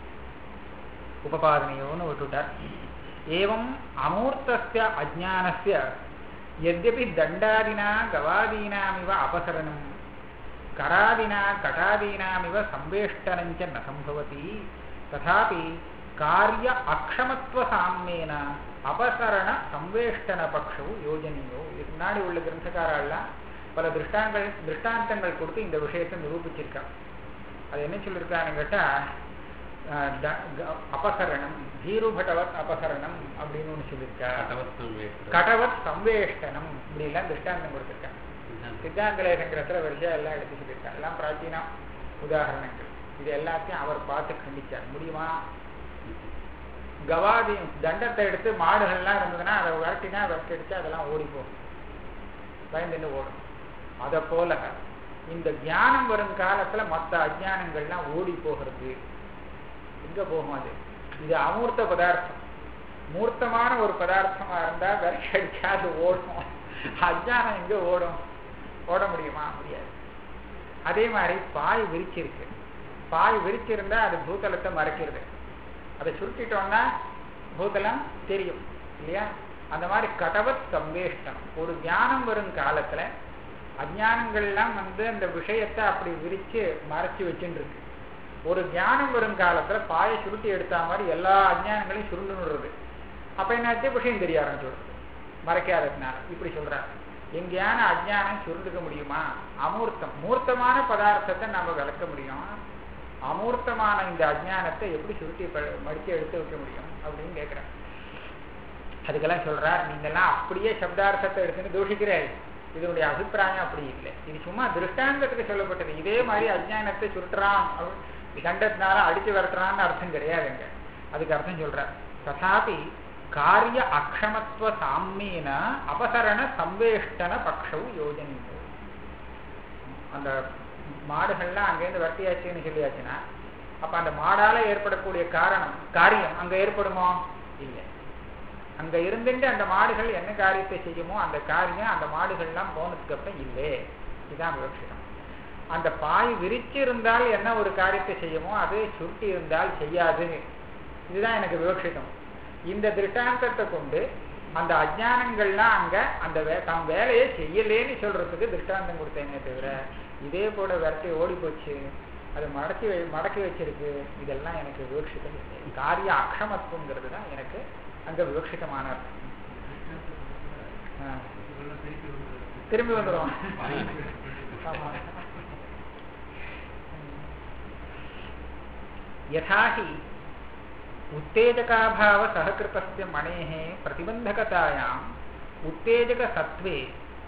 உபபாதனையோன்னு விட்டுட்டார் ஏவம் அமூர்த்தஸ்ய அஜானஸ்ய यद्यपि दण्डादिना गवादीनामिव अपसरणं करादिना कटादीनामिव संवेष्टनञ्च न सम्भवति तथापि कार्य अक्षमत्वसाम्येन அபசரண சம்வேஷ்டன பக்ஷவு யோஜனியோ இதுக்கு முன்னாடி உள்ள கிரந்தக்காரெல்லாம் பல திருஷ்டாங்கள் திருஷ்டாந்தங்கள் கொடுத்து இந்த விஷயத்தை நிரூபிச்சிருக்கான் அது என்ன சொல்லியிருக்கான்னு கேட்டா அபசரணம் தீருபட்டவத் அபசரணம் அப்படின்னு ஒன்று சொல்லியிருக்கா கடவத் சம்வேஷ்டனம் இப்படிலாம் திருஷ்டாந்தம் கொடுத்துருக்காங்க சித்தாந்தலேசங்கிறத்துல வரிசையா எல்லாம் எடுத்து சொல்லியிருக்காங்க எல்லாம் பிராச்சீன உதாரணங்கள் இது எல்லாத்தையும் அவர் பார்த்து கண்டிச்சார் முடியுமா கவாதி தண்டத்தை எடுத்து மாடுகள்லாம் இருந்ததுன்னா அதை விரட்டினா விரட்டி அடிச்சு அதெல்லாம் ஓடி போகும் பயந்துட்டு ஓடும் அதை போல இந்த ஞானம் வரும் காலத்துல மற்ற அஜானங்கள்லாம் ஓடி போகிறது எங்க போகும் அது இது அமூர்த்த பதார்த்தம் மூர்த்தமான ஒரு பதார்த்தமா இருந்தா விரட்டி அடிச்சா அது ஓடும் அஜானம் எங்க ஓடும் ஓட முடியுமா முடியாது அதே மாதிரி பாய் விரிச்சிருக்கு பாய் விரிச்சிருந்தா அது பூதலத்தை மறைக்கிறது அதை சுருட்டிட்டோம்னா பூதலம் தெரியும் இல்லையா அந்த மாதிரி கடவத் சம்பேஷ்டம் ஒரு ஞானம் வரும் காலத்துல அஜானங்கள்லாம் வந்து அந்த விஷயத்தை அப்படி விரிச்சு மறைச்சு வச்சுட்டு இருக்கு ஒரு ஞானம் வரும் காலத்துல பாயை சுருட்டி எடுத்த மாதிரி எல்லா அஜானங்களையும் சுருண்டுன்றது அப்ப என்னாச்சு விஷயம் தெரிய ஆரம்பிச்சு மறைக்காததுனால இப்படி சொல்றாங்க எங்கேயான அஜானம் சுருண்டுக்க முடியுமா அமூர்த்தம் மூர்த்தமான பதார்த்தத்தை நம்ம விளக்க முடியும் அமூர்த்தமான இந்த அஜானத்தை எப்படி சுருட்டி மடிச்சு எடுத்து வைக்க முடியும் அப்படின்னு கேட்கிறேன் அதுக்கெல்லாம் சொல்றார் நீங்கெல்லாம் அப்படியே சப்தார்த்தத்தை எடுத்துன்னு தூஷிக்கிறேன் இதனுடைய அபிப்பிராயம் அப்படி இல்லை இது சும்மா திருஷ்டாந்தத்துக்கு சொல்லப்பட்டது இதே மாதிரி அஜானத்தை சுருட்டுறான் தண்டத்தினால அடிச்சு விரட்டுறான்னு அர்த்தம் கிடையாதுங்க அதுக்கு அர்த்தம் சொல்றார் ததாபி காரிய அக்ஷமத்துவ சாமியன அபசரண சம்வேஷ்டன பக்ஷவு யோஜனியோ அந்த மாடுகள்லாம் அங்கேருந்து வரட்டியாச்சுன்னு சொல்லியாச்சுன்னா அப்ப அந்த மாடால ஏற்படக்கூடிய காரணம் காரியம் அங்க ஏற்படுமோ இல்லை அங்க இருந்துட்டு அந்த மாடுகள் என்ன காரியத்தை செய்யுமோ அந்த காரியம் அந்த மாடுகள்லாம் போனதுக்கு அப்புறம் இல்லை இதுதான் விவக்ஷிதம் அந்த பாய் விரிச்சு இருந்தால் என்ன ஒரு காரியத்தை செய்யுமோ அது சுருட்டி இருந்தால் செய்யாது இதுதான் எனக்கு விவக்ஷிதம் இந்த திருஷ்டாந்தத்தை கொண்டு அந்த அஜ்ஞானங்கள்லாம் அங்க அந்த வே தம் வேலையை செய்யலேன்னு சொல்றதுக்கு திருஷ்டாந்தம் கொடுத்தேனே தவிர இதே போல விரட்டி ஓடி போச்சு அது மடக்கி வை- மடக்கி வச்சிருக்கு இதெல்லாம் எனக்கு விவக்ஷிதம் இல்லை காரிய அக்ஷமத்துவங்கிறது தான் எனக்கு அங்க விவக்ஷிதமான அர்த்தம் ஆ. திரும்பி வந்துடும் ஆமா. यथा हि उत्तेजकाभाव सहकृतस्य मणेः प्रतिबन्धकतायाम् उत्तेजकसत्त्वे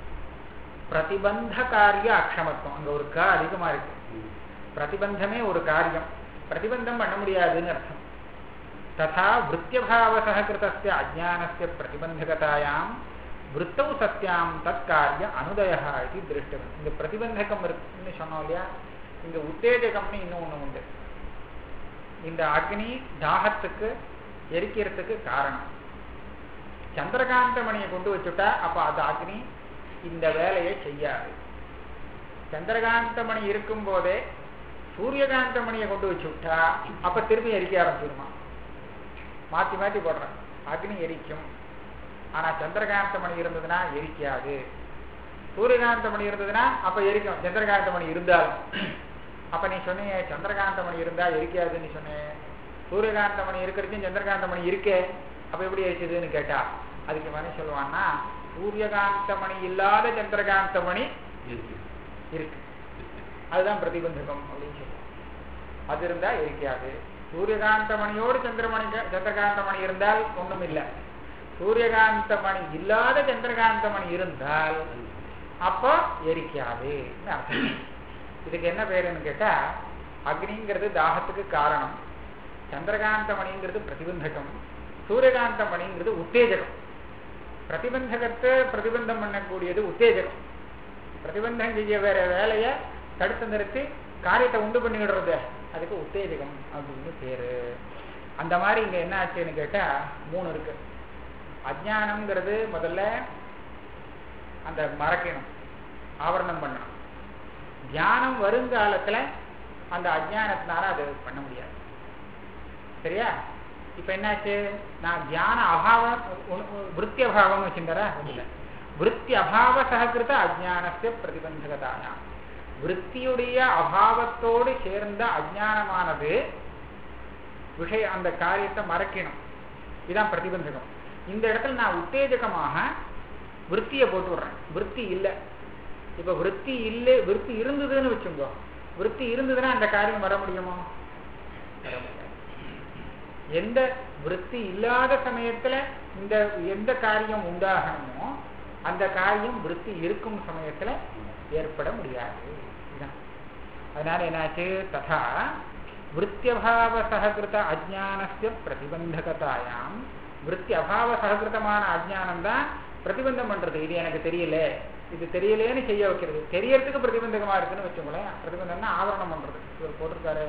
பிரதிபந்தகாரிய அக்ஷமத்துவம் அங்க ஒரு கா அதிகமா இருக்கு பிரதிபந்தமே ஒரு காரியம் பிரதிபந்தம் பண்ண முடியாதுன்னு அர்த்தம் ததா விருத்தியபாவ சககிருதஸ்ய அஜானஸ்ய பிரதிபந்தகதாயாம் விருத்தௌ சத்தியாம் தத் காரிய அனுதய இது திருஷ்டம் இந்த பிரதிபந்தகம் இருக்குன்னு சொன்னோம் இல்லையா இந்த உத்தேஜகம்னு இன்னும் ஒண்ணு உண்டு இந்த அக்னி தாகத்துக்கு எரிக்கிறதுக்கு காரணம் சந்திரகாந்த மணியை கொண்டு வச்சுட்டா அப்ப அது அக்னி இந்த வேலையை செய்யாது சந்திரகாந்த மணி இருக்கும் போதே சூரியகாந்த மணியை கொண்டு வச்சு விட்டா அப்ப திரும்பி எரிக்க ஆரம்பிச்சிருமா மாத்தி மாத்தி போடுறேன் அக்னி எரிக்கும் ஆனா சந்திரகாந்த மணி இருந்ததுன்னா எரிக்காது சூரியகாந்த மணி இருந்ததுன்னா அப்ப எரிக்கும் சந்திரகாந்த மணி இருந்தாலும் அப்ப நீ சொன்னீங்க சந்திரகாந்த மணி இருந்தா எரிக்காதுன்னு சொன்னேன் சூரியகாந்த மணி இருக்கிறதுக்கும் சந்திரகாந்த மணி இருக்கே அப்ப எப்படி எரிச்சதுன்னு கேட்டா அதுக்கு மணி சொல்லுவான்னா சூரியகாந்த மணி இல்லாத சந்திரகாந்த மணி இருக்கு அதுதான் பிரதிபந்தகம் அப்படின்னு சொல்லுவோம் அது இருந்தா எரிக்காது சூரியகாந்த மணியோடு சந்திரமணி சந்திரகாந்த மணி இருந்தால் ஒண்ணும் இல்லை சூரியகாந்த மணி இல்லாத சந்திரகாந்த மணி இருந்தால் அப்போ எரிக்காது அர்த்தம் இதுக்கு என்ன பேருன்னு கேட்டா அக்னிங்கிறது தாகத்துக்கு காரணம் சந்திரகாந்த மணிங்கிறது பிரதிபந்தகம் சூரியகாந்த மணிங்கிறது உத்தேஜகம் பிரதிபந்தகத்தை பிரதிபந்தம் பண்ணக்கூடியது உத்தேஜகம் பிரதிபந்தம் செய்ய வேற வேலையை தடுத்து நிறுத்தி காரியத்தை உண்டு பண்ணி விடுறது அதுக்கு உத்தேஜகம் அப்படின்னு பேரு அந்த மாதிரி இங்க என்ன ஆச்சுன்னு கேட்டா மூணு இருக்கு அஜானம்ங்கிறது முதல்ல அந்த மறக்கணும் ஆவரணம் பண்ணணும் தியானம் வருங்காலத்துல அந்த அஜானத்தினால அது பண்ண முடியாது சரியா இப்ப என்னாச்சு நான் தியான அபாவம் விற்பி அபாவம் வச்சுட்டாரா இல்ல விற்பி அபாவ சககிருத அஜானஸ்ய பிரதிபந்தகதாயாம் விற்த்தியுடைய அபாவத்தோடு சேர்ந்த அஜானமானது விஷய அந்த காரியத்தை மறக்கணும் இதுதான் பிரதிபந்தகம் இந்த இடத்துல நான் உத்தேஜகமாக விற்த்தியை போட்டு விடுறேன் விற்பி இல்லை இப்ப விற்பி இல்லை விற்பி இருந்ததுன்னு வச்சுக்கோ விற்பி இருந்ததுன்னா அந்த காரியம் வர முடியுமோ வர முடியாது எந்த விற்பி இல்லாத சமயத்துல இந்த எந்த காரியம் உண்டாகணுமோ அந்த காரியம் விற்பி இருக்கும் சமயத்துல ஏற்பட முடியாது இதுதான். அதனால என்னாச்சு ததா விற்த்தியபாவ சககிருத அஜானஸ்ய பிரதிபந்தகதாயாம் விற்பி அபாவ சககிருதமான அஜானம் தான் பிரதிபந்தம் பண்றது இது எனக்கு தெரியல இது தெரியலேன்னு செய்ய வைக்கிறது தெரியறதுக்கு பிரதிபந்தகமா இருக்குன்னு வச்சுக்கோங்களேன் பிரதிபந்தம்னா ஆவரணம் பண்றது இவர் போட்டிருக்காரு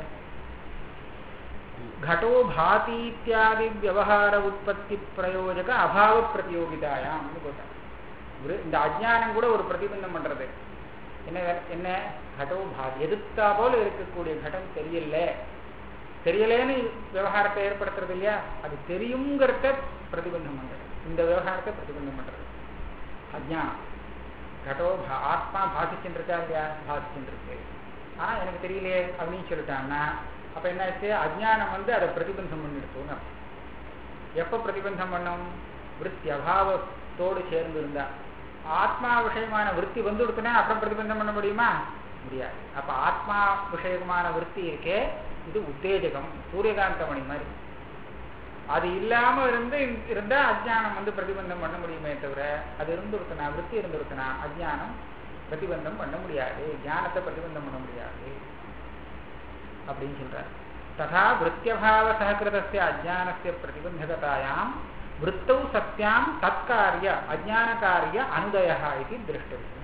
घटो भाति इत्यादि व्यवहार उत्पत्ति प्रयोजक அபாவ பிரதியோகிதாயாம் போட்டார் ஒரு- இந்த அஜ்ஞானம் கூட ஒரு பிரதிபந்தம் பண்றது என்ன வே- என்ன கடோ பாதி எதிர்த்தா போல இருக்கக்கூடிய கடம் தெரியல தெரியலேன்னு விவகாரத்தை ஏற்படுத்துறது இல்லையா அது தெரியுங்கிறத பிரதிபந்தம் பண்றது இந்த விவகாரத்தை பிரதிபந்தம் பண்றது அஜ்ஞானம் கடோ பா- ஆத்மா பாதிச்சுட்டு இருக்கா இல்லையா பாதிச்சுட்டு இருக்கு ஆனா எனக்கு தெரியலையே அப்படின்னு சொல்லிட்டான்னா அப்ப என்னாச்சு அஜ்ஞானம் வந்து அதை பிரதிபந்தம் பண்ணிடுத்தோன்னு அர்த்தம். எப்ப பிரதிபந்தம் பண்ணும் விற்பி அபாவத்தோடு சேர்ந்து இருந்தா ஆத்மா விஷயமான விற்பி வந்து கொடுத்தனா அப்புறம் பிரதிபந்தம் பண்ண முடியுமா முடியாது அப்ப ஆத்மா விஷயமான விற்பி இருக்கே இது உத்தேஜகம் சூரியகாந்த மணி மாதிரி அது இல்லாம இருந்து இருந்தா அஜ்ஞானம் வந்து பிரதிபந்தம் பண்ண முடியுமே தவிர அது இருந்துருத்தனா விற்பி இருந்துருத்தனா அஜ்ஞானம் பிரதிபந்தம் பண்ண முடியாது ஞானத்தை பிரதிபந்தம் பண்ண முடியாது அப்படின்னு சொல்றார் ததா விற்த்தியபாவ சககிருதஸ்ய அஜானஸ்ய பிரதிபந்தகதாயாம் விற்பௌ சத்தியாம் தற்காரிய அஜானகாரிய அனுதய இது திருஷ்டவியம்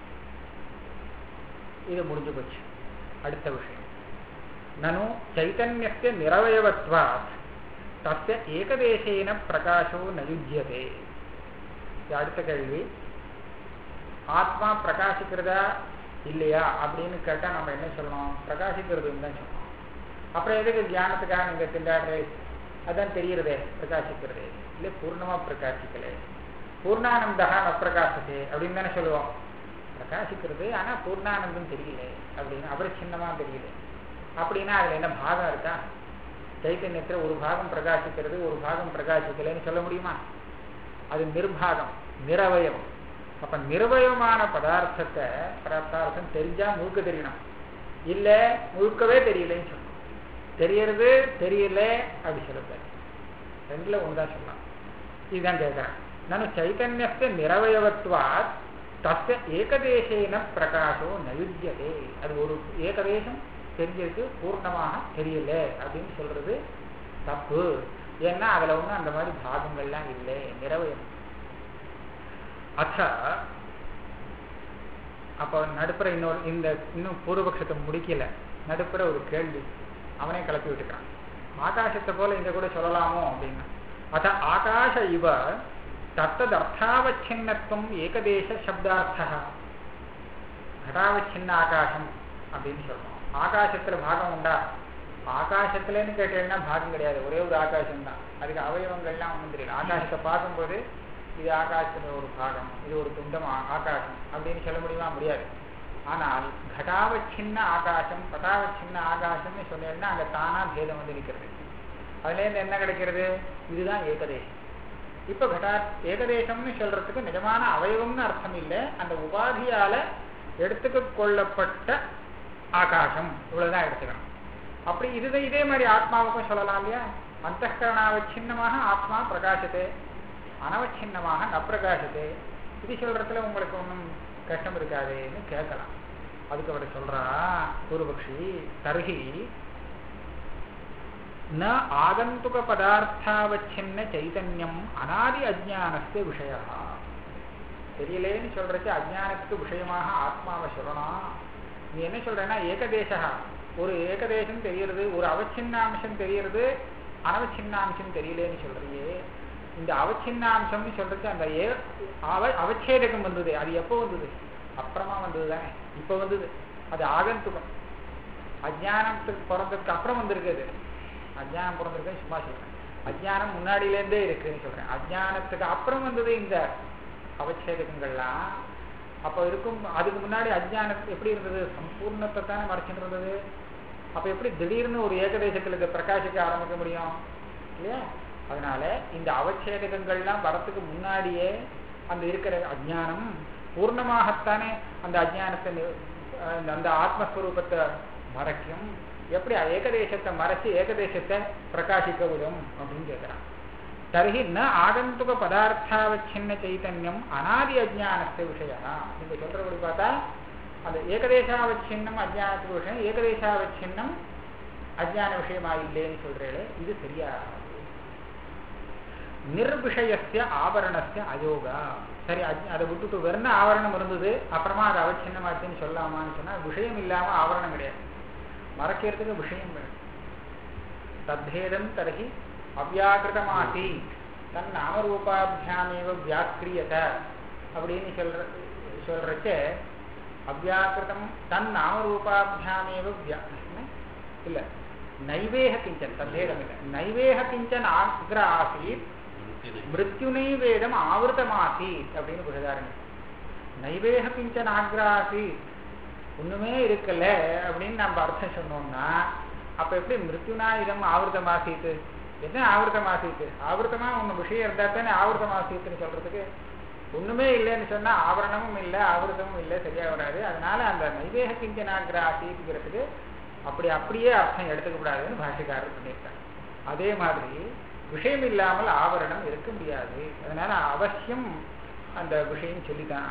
இது முடிஞ்சு போச்சு அடுத்த விஷயம் நனு சைத்தன்யஸ்ய நிரவயவத்வாத் தஸ்ய ஏகதேசேன பிரகாசோ நயுஜ்யதே இது அடுத்த கேள்வி ஆத்மா பிரகாசிக்கிறதா இல்லையா அப்படின்னு கேட்டா நம்ம என்ன சொல்லணும் பிரகாசிக்கிறதுன்னு தான் சொல்லணும் அப்புறம் எதுக்கு தியானத்துக்காக நீங்க திண்டாடுறே அதான் தெரியறதே பிரகாசிக்கிறதே இல்லை பூர்ணமா பிரகாசிக்கல பூர்ணானந்தா அப்பிரகாசத்தே அப்படின்னு தானே சொல்லுவோம் பிரகாசிக்கிறது ஆனா பூர்ணானந்தம் தெரியல அப்படின்னு அபரிச்சின்னமா தெரியல அப்படின்னா அதுல என்ன பாகம் இருக்கா சைத்தன்யத்துல ஒரு பாகம் பிரகாசிக்கிறது ஒரு பாகம் பிரகாசிக்கலைன்னு சொல்ல முடியுமா அது நிர்பாகம் நிரவயவம் அப்ப நிரவயமான பதார்த்தத்தை பதார்த்தம் தெரிஞ்சா முழுக்க தெரியணும் இல்ல முழுக்கவே தெரியலன்னு சொல்லணும் தெரியறது தெரியல அப்படி சொல்லக்கூடாது ரெண்டுல ஒண்ணுதான் சொல்லலாம் இதுதான் கேட்கிறேன் நான் சைத்தன்யத்தை நிரவயவத்வாத் தஸ்ய ஏகதேசேன பிரகாசோ நயுஜ்யதே அது ஒரு ஏகதேசம் தெரிஞ்சிருக்கு பூர்ணமாக தெரியல அப்படின்னு சொல்றது தப்பு ஏன்னா அதுல ஒண்ணும் அந்த மாதிரி பாகங்கள்லாம் இல்லை நிரவயம் அத்த அப்ப நடுப்புற இன்னொரு இந்த இன்னும் பூர்வபக்ஷத்தை முடிக்கல நடுப்புற ஒரு கேள்வி அவனே கிளப்பி விட்டுக்கிறான் ஆகாசத்தை போல இங்க கூட சொல்லலாமோ அப்படின்னு அத ஆகாஷ இவ தத்ததர்த்தாவச்சின்னத்துவம் ஏகதேச சப்தார்த்தா கடாவச்சின்ன ஆகாசம் அப்படின்னு சொல்றோம் ஆகாசத்துல பாகம் உண்டா ஆகாசத்துலன்னு கேட்டீங்கன்னா பாகம் கிடையாது ஒரே ஒரு ஆகாசம் தான் அதுக்கு அவயவங்கள்லாம் ஒன்றும் தெரியல ஆகாசத்தை பார்க்கும்போது இது ஆகாசத்துல ஒரு பாகம் இது ஒரு துண்டம் ஆ- ஆகாசம் அப்படின்னு சொல்ல முடியுமா முடியாது ஆனால் கடாவச்சின்ன ஆகாசம் பதாவச்சின்ன ஆகாசம்னு சொன்னேன்னா அங்க தானா பேதம் வந்து நிற்கிறது அதுல இருந்து என்ன கிடைக்கிறது இதுதான் ஏகதேசம் இப்ப கடா ஏகதேசம்னு சொல்றதுக்கு நிஜமான அவயவம்னு அர்த்தம் இல்லை அந்த உபாதியால எடுத்துக்க கொள்ளப்பட்ட ஆகாசம் இவ்வளவுதான் எடுத்துக்கணும் அப்படி இது இதே மாதிரி ஆத்மாவுக்கும் சொல்லலாம் இல்லையா அந்தகரணாவச்சின்னமாக ஆத்மா பிரகாசத்தே அனவச்சின்னமாக ந பிரகாசத்தே இது சொல்றதுல உங்களுக்கு ஒன்றும் கஷ்டம் இருக்காதேன்னு கேட்கலாம் அதுக்கு அவர் சொல்றா பூர்வபக்ஷி தர்ஹி ந ஆகந்துக பதார்த்தாவச்சின்ன சைதன்யம் அனாதி அஜானஸ்ய விஷய தெரியலேன்னு சொல்றச்சு அஜானத்துக்கு விஷயமாக ஆத்மாவை சொல்லணும் நீ என்ன சொல்றேன்னா ஏகதேசா ஒரு ஏகதேசம் தெரியறது ஒரு அவச்சின்னாம்சம் தெரியறது அனவச்சின்னாம்சம் தெரியலேன்னு சொல்றியே இந்த அவச்சின்னாம்சம்னு சொல்றது அந்த ஏ அவ அவச்சேதகம் வந்தது அது எப்போ வந்தது அப்புறமா வந்தது தானே இப்போ வந்தது அது ஆகந்துகம் அஜானத்துக்கு பிறந்ததுக்கு அப்புறம் வந்திருக்குது அஜானம் பிறந்திருக்கு சும்மா சொல்றேன் அஜானம் முன்னாடியிலேருந்தே இருக்குன்னு சொல்றேன் அஜானத்துக்கு அப்புறம் வந்தது இந்த அவச்சேதகங்கள்லாம் அப்போ இருக்கும் அதுக்கு முன்னாடி அஜ்ஞானம் எப்படி இருந்தது சம்பூர்ணத்தை தானே மறைச்சிட்டு இருந்தது அப்போ எப்படி திடீர்னு ஒரு ஏகதேசத்தில் இதை பிரகாசிக்க ஆரம்பிக்க முடியும் இல்லையா அதனால இந்த அவச்சேதகங்கள்லாம் வரத்துக்கு முன்னாடியே அந்த இருக்கிற அஜ்ஞானம் பூர்ணமாகத்தானே அந்த அஜ்ஞானத்தை நி- அந்த- அந்த ஆத்மஸ்வரூபத்தை மறைக்கும் எப்படி ஏகதேசத்தை மறைச்சு ஏகதேசத்தை பிரகாசிக்க விடும் அப்படின்னு கேட்கிறான் தர்ஹி ந ஆகந்துக பதார்த்தாவச்சின்ன சைத்தன்யம் அனாதி அஜானஸ்த விஷயா நீங்க சொல்றபடி பார்த்தா அந்த ஏகதேசாவச்சின்னம் அஜானத்துக்கு விஷயம் ஏகதேசாவச்சின்னம் அஜான விஷயமா இல்லைன்னு சொல்றேன் இது சரியா நிர்விஷயஸ்ய ஆபரணஸ்ய அயோகா சரி அஜ்- அதை விட்டுட்டு வெறும் ஆவரணம் இருந்தது அப்புறமா அது அவச்சின்னமாச்சுன்னு சொல்லாமான்னு சொன்னா விஷயம் இல்லாம ஆவரணம் கிடையாது மறைக்கிறதுக்கு விஷயம் வேணும் தத்பேதம் தர்ஹி அவ்யாக்கிருதமாசி தன் நாமரூபாபியாமேவ வியாக்கிரியத அப்படின்னு சொல்ற சொல்றச்ச அவ்யாக்கிருதம் தன் நாமரூபாபியாமேவ வியா என்ன? இல்ல நைவேக கிஞ்சன் தத்பேதம் இல்லை நைவேக கிஞ்சன் ஆக்ர ஆசீத் மிருத்யுனை வேதம் ஆவருத்தமாசீத் அப்படின்னு புரிதாருங்க நைவேக கிஞ்சன் ஆக்ராசீத் ஒண்ணுமே இருக்கல அப்படின்னு நம்ம அர்த்தம் சொன்னோம்னா அப்ப எப்படி மிருத்யுனா இதம் ஆவருத்தமாசீத்து என்ன ஆவருத்தமாசீத்து ஆவருத்தமா ஒண்ணு விஷயம் இருந்தா தானே ஆவருத்தமாசீத்துன்னு சொல்றதுக்கு ஒண்ணுமே இல்லைன்னு சொன்னா ஆவரணமும் இல்லை ஆவருத்தமும் இல்லை சரியா வராது அதனால அந்த நைவேக கிஞ்சனாகிற ஆசீத்துங்கிறதுக்கு அப்படி அப்படியே அர்த்தம் எடுத்துக்கப்படாதுன்னு பாஷிக்காரர் பண்ணியிருக்காங்க அதே மாதிரி விஷயம் இல்லாமல் ஆவரணம் இருக்க முடியாது அதனால அவசியம் அந்த விஷயம் சொல்லித்தான்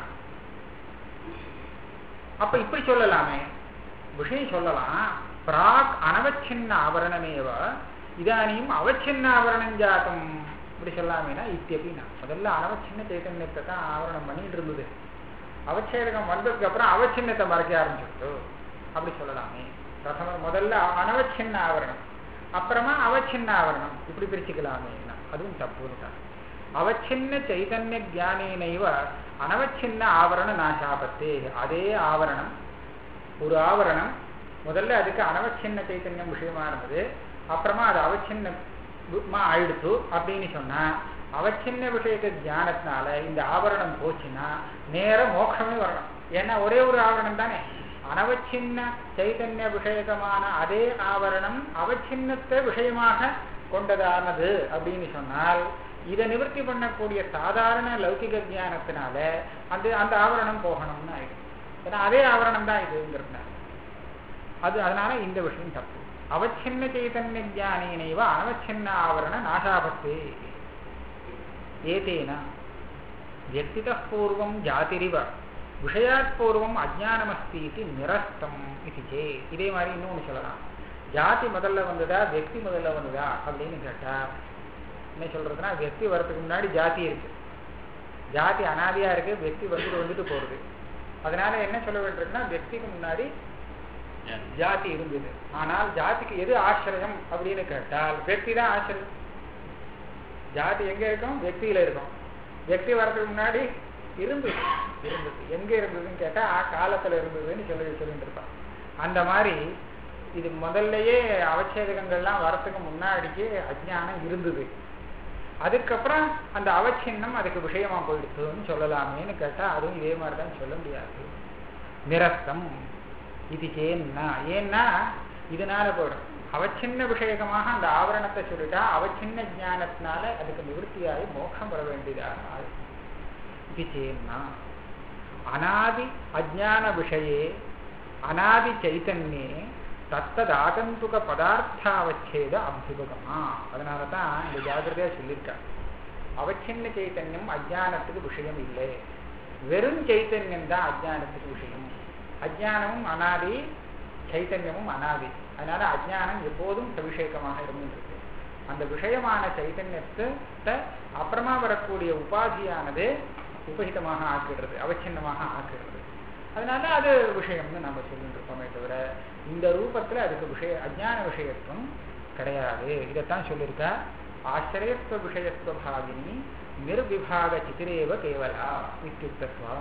அப்ப இப்படி சொல்லலாமே விஷயம் சொல்லலாம் பிராக் அனவச்சின்ன ஆவரணமேவ இதானியும் அவச்சின்ன ஆவரணம் ஜாத்தம் இப்படி சொல்லாமேனா இத்தியப்பின்னா முதல்ல அனவச்சின்ன சைத்தன்யத்தை தான் ஆவரணம் பண்ணிட்டு இருந்தது அவச்சேதகம் வந்ததுக்கு அப்புறம் அவச்சின்னத்தை மறைக்க ஆரம்பிச்சுட்டு அப்படி சொல்லலாமே பிரதம முதல்ல அனவச்சின்ன ஆவரணம் அப்புறமா அவச்சின்ன ஆவரணம் இப்படி பிரிச்சுக்கலாமே அதுவும் தப்புன்னு அவச்சின்ன சைதன்ய ஜானேனைவ அனவச்சின்ன ஆவரண நாசாபத்தே அதே ஆவரணம் ஒரு ஆவரணம் முதல்ல அதுக்கு அனவச்சின்ன சைத்தன்யம் விஷயமா இருந்தது அப்புறமா அது அவச்சின்ன ஆயிடுத்து அப்படின்னு சொன்னா அவச்சின்ன விஷயத்த தியானத்தினால இந்த ஆவரணம் போச்சுன்னா நேர மோட்சமே வரணும் ஏன்னா ஒரே ஒரு ஆவரணம் தானே அனவச்சின்ன சைதன்ய விஷயகமான அதே ஆவரணம் அவச்சின்னத்தை விஷயமாக கொண்டதானது அப்படின்னு சொன்னால் இதை நிவர்த்தி பண்ணக்கூடிய சாதாரண லௌகிக ஞானத்தினால அந்த அந்த ஆவரணம் போகணும்னு ஆயிடும் ஏன்னா அதே ஆவரணம் தான் இதுங்கிறதுனால அது அதனால இந்த விஷயம் தப்பு அவச்சின்ன சைதன்ய ஜானேனைவ அனவச்சின்ன ஆவரண நாசாபத்தே ஏதேன व्यक्तितः पूर्वं जातिरिव விஷயாத் பூர்வம் அஜானமஸ்தி இது நிரஸ்தம் இது சே இதே மாதிரி இன்னொன்று சொல்லலாம் ஜாதி முதல்ல வந்ததா வெக்தி முதல்ல வந்ததா அப்படின்னு கேட்டா என்ன சொல்றதுன்னா வெக்தி வரதுக்கு முன்னாடி ஜாதி இருக்கு ஜாதி அனாதியா இருக்கு வெக்தி வந்துட்டு வந்துட்டு போறது அதனால என்ன சொல்ல வேண்டியிருக்குன்னா வெக்திக்கு முன்னாடி ஜாதி இருந்தது ஆனால் ஜாதிக்கு எது ஆசிரியம் அப்படின்னு கேட்டால் வெக்தி தான் ஆசிரியம் ஜாதி எங்க இருக்கும் வெக்தியில இருக்கும் வெக்தி வர்றதுக்கு முன்னாடி இருந்தது இருந்தது எங்க இருந்ததுன்னு கேட்டா ஆ காலத்துல இருந்ததுன்னு சொல்லி சொல்லிட்டு இருப்பான் அந்த மாதிரி இது முதல்லயே அவச்சேதகங்கள்லாம் வரத்துக்கு முன்னாடியே அஜ்ஞானம் இருந்தது அதுக்கப்புறம் அந்த அவச்சின்னம் அதுக்கு விஷயமா போயிடுச்சுன்னு சொல்லலாமேன்னு கேட்டா அதுவும் இதே மாதிரி தான் சொல்ல முடியாது நிரஸ்தம் இது ஏன்னா ஏன்னா இதனால போயிடும் அவச்சின்ன விஷயகமாக அந்த ஆவரணத்தை சொல்லிட்டா அவச்சின்ன ஞானத்தினால அதுக்கு நிவர்த்தியாகி மோட்சம் பெற வேண்டியதாக ஆகும் இது சேன்னா அனாதி அஜான விஷயே அனாதி சைத்தன்யே தத்தது ஆகந்துக பதார்த்தாவச்சேத அபியுகமா அதனால தான் இந்த ஜாகிரதையா சொல்லியிருக்கா அவச்சின்ன சைத்தன்யம் அஜானத்துக்கு விஷயம் இல்லை வெறும் சைத்தன்யம் தான் அஜானத்துக்கு விஷயம் அஜானமும் அனாதி சைத்தன்யமும் அனாதி அதனால அஜானம் எப்போதும் சவிஷேகமாக இருந்துருக்கு அந்த விஷயமான சைத்தன்யத்தை அப்புறமா வரக்கூடிய உபாதியானது உபகிதமாக ஆக்கிடுறது அவச்சின்னமாக ஆக்கிடுறது அதனால அது விஷயம்னு நம்ம சொல்லிட்டு இருக்கோமே தவிர இந்த ரூபத்துல அதுக்கு விஷய அஜான விஷயத்துவம் கிடையாது இதைத்தான் சொல்லியிருக்கா ஆசிரியத்துவ விஷயத்துவ பாகினி நிர்விபாக சித்திரேவ கேவலா இத்தியுக்தத்வா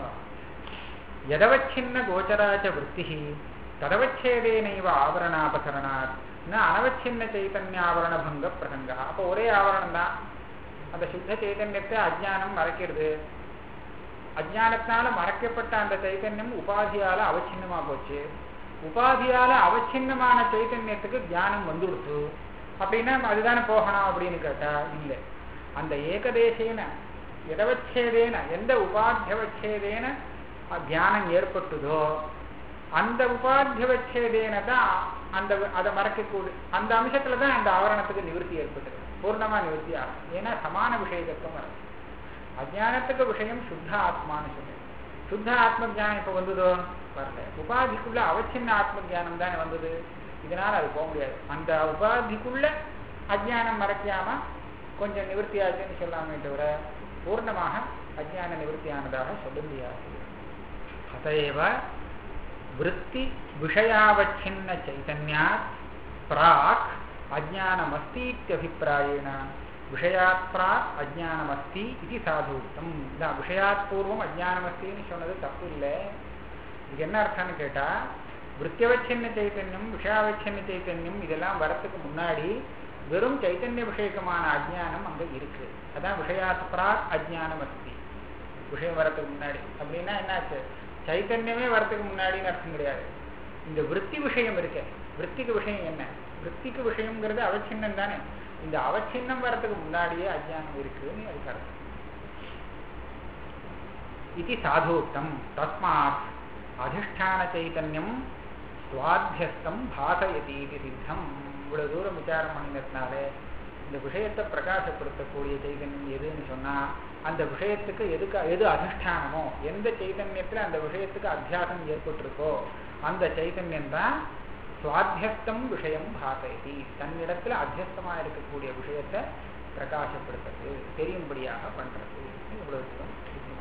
யதவச்சின்ன கோச்சராச்ச விற்பி ததவச்சேதேனைவ ஆவரணாபசரணாத் ந அனவச்சின்ன சைத்தன்யாவரண பங்க பிரசங்கா அப்போ ஒரே ஆவரணம் தான் அந்த சுத்த சைத்தன்யத்தை அஜ்ஞானம் மறைக்கிறது அஜ்ஞானத்தினால மறைக்கப்பட்ட அந்த சைத்தன்யம் உபாதியால அவச்சின்னமா போச்சு உபாதியால அவச்சின்னமான சைத்தன்யத்துக்கு தியானம் வந்துடுச்சு அப்படின்னா அதுதானே போகணும் அப்படின்னு கேட்டா இல்லை அந்த ஏகதேசேன எதவச்சேதேன எந்த உபாத்தியவச்சேதேன தியானம் ஏற்பட்டுதோ அந்த உபாத்தியவச்சேதேன தான் அந்த அதை மறைக்கக்கூடிய அந்த அம்சத்துல தான் அந்த ஆவரணத்துக்கு நிவர்த்தி ஏற்பட்டது பூர்ணமா நிவர்த்தி ஆகும் ஏன்னா சமான விஷயத்துவம் வரும் அஜானத்துக்கு விஷயம் சுத்த ஆத்மான்னு சொல்லு சுத்த ஆத்ம ஜானம் இப்ப வந்ததோ வரல உபாதிக்குள்ள அவச்சின்ன ஆத்ம ஜானம் தானே வந்தது இதனால அது போக முடியாது அந்த உபாதிக்குள்ள அஜானம் மறைக்காம கொஞ்சம் நிவர்த்தி ஆச்சுன்னு சொல்லாமே தவிர பூர்ணமாக அஜான நிவர்த்தியானதாக சொல்ல முடியாது அதைவ விற்பி விஷயாவச்சின்ன சைத்தன்யாத் பிராக் அஜானமஸ்தீத்தியபிப்பிராயேண விஷயாத் பிராக் அஜானமஸ்தி இது சாதுத்தம் இதான் விஷயாத் பூர்வம் அஜானமஸ்தின்னு சொன்னது தப்பு இல்லை இது என்ன அர்த்தம்னு கேட்டா விற்த்தியவச்சின்ன சைத்தன்யம் விஷயாவச்சின்ன சைத்தன்யம் இதெல்லாம் வரத்துக்கு முன்னாடி வெறும் சைத்தன்ய விஷயகமான அஜ்ஞானம் அங்க இருக்கு அதான் விஷயாத் பிராக் அஜ்ஞானம் அஸ்தி விஷயம் வரத்துக்கு முன்னாடி அப்படின்னா என்னாச்சு சைத்தன்யமே வரத்துக்கு முன்னாடின்னு அர்த்தம் கிடையாது இந்த விற்பி விஷயம் இருக்கு விற்பிக்கு விஷயம் என்ன விற்பிக்கு விஷயம்ங்கிறது அவச்சின்னம் தானே இந்த அவச்சின்னம் வரத்துக்கு முன்னாடியே அஜ்ஞானம் இருக்குன்னு அதுக்கு அர்த்தம் இது சாதூக்தம் தஸ்மாத் அதிஷ்டான சைத்தன்யம் சுவாத்தியஸ்தம் பாசயதி இது சித்தம் இவ்வளவு தூரம் விசாரம் பண்ணினதுனால இந்த விஷயத்தை பிரகாசப்படுத்தக்கூடிய சைதன்யம் எதுன்னு சொன்னா அந்த விஷயத்துக்கு எதுக்கு எது அதிஷ்டானமோ எந்த சைதன்யத்துல அந்த விஷயத்துக்கு அத்தியாசம் ஏற்பட்டிருக்கோ அந்த சைதன்யம் தான் சுவாத்தியஸ்தம் விஷயம் பாசயதி தன்னிடத்துல அத்தியஸ்தமா இருக்கக்கூடிய விஷயத்தை பிரகாசப்படுத்துறது தெரியும்படியாக பண்றது இவ்வளவு தூரம்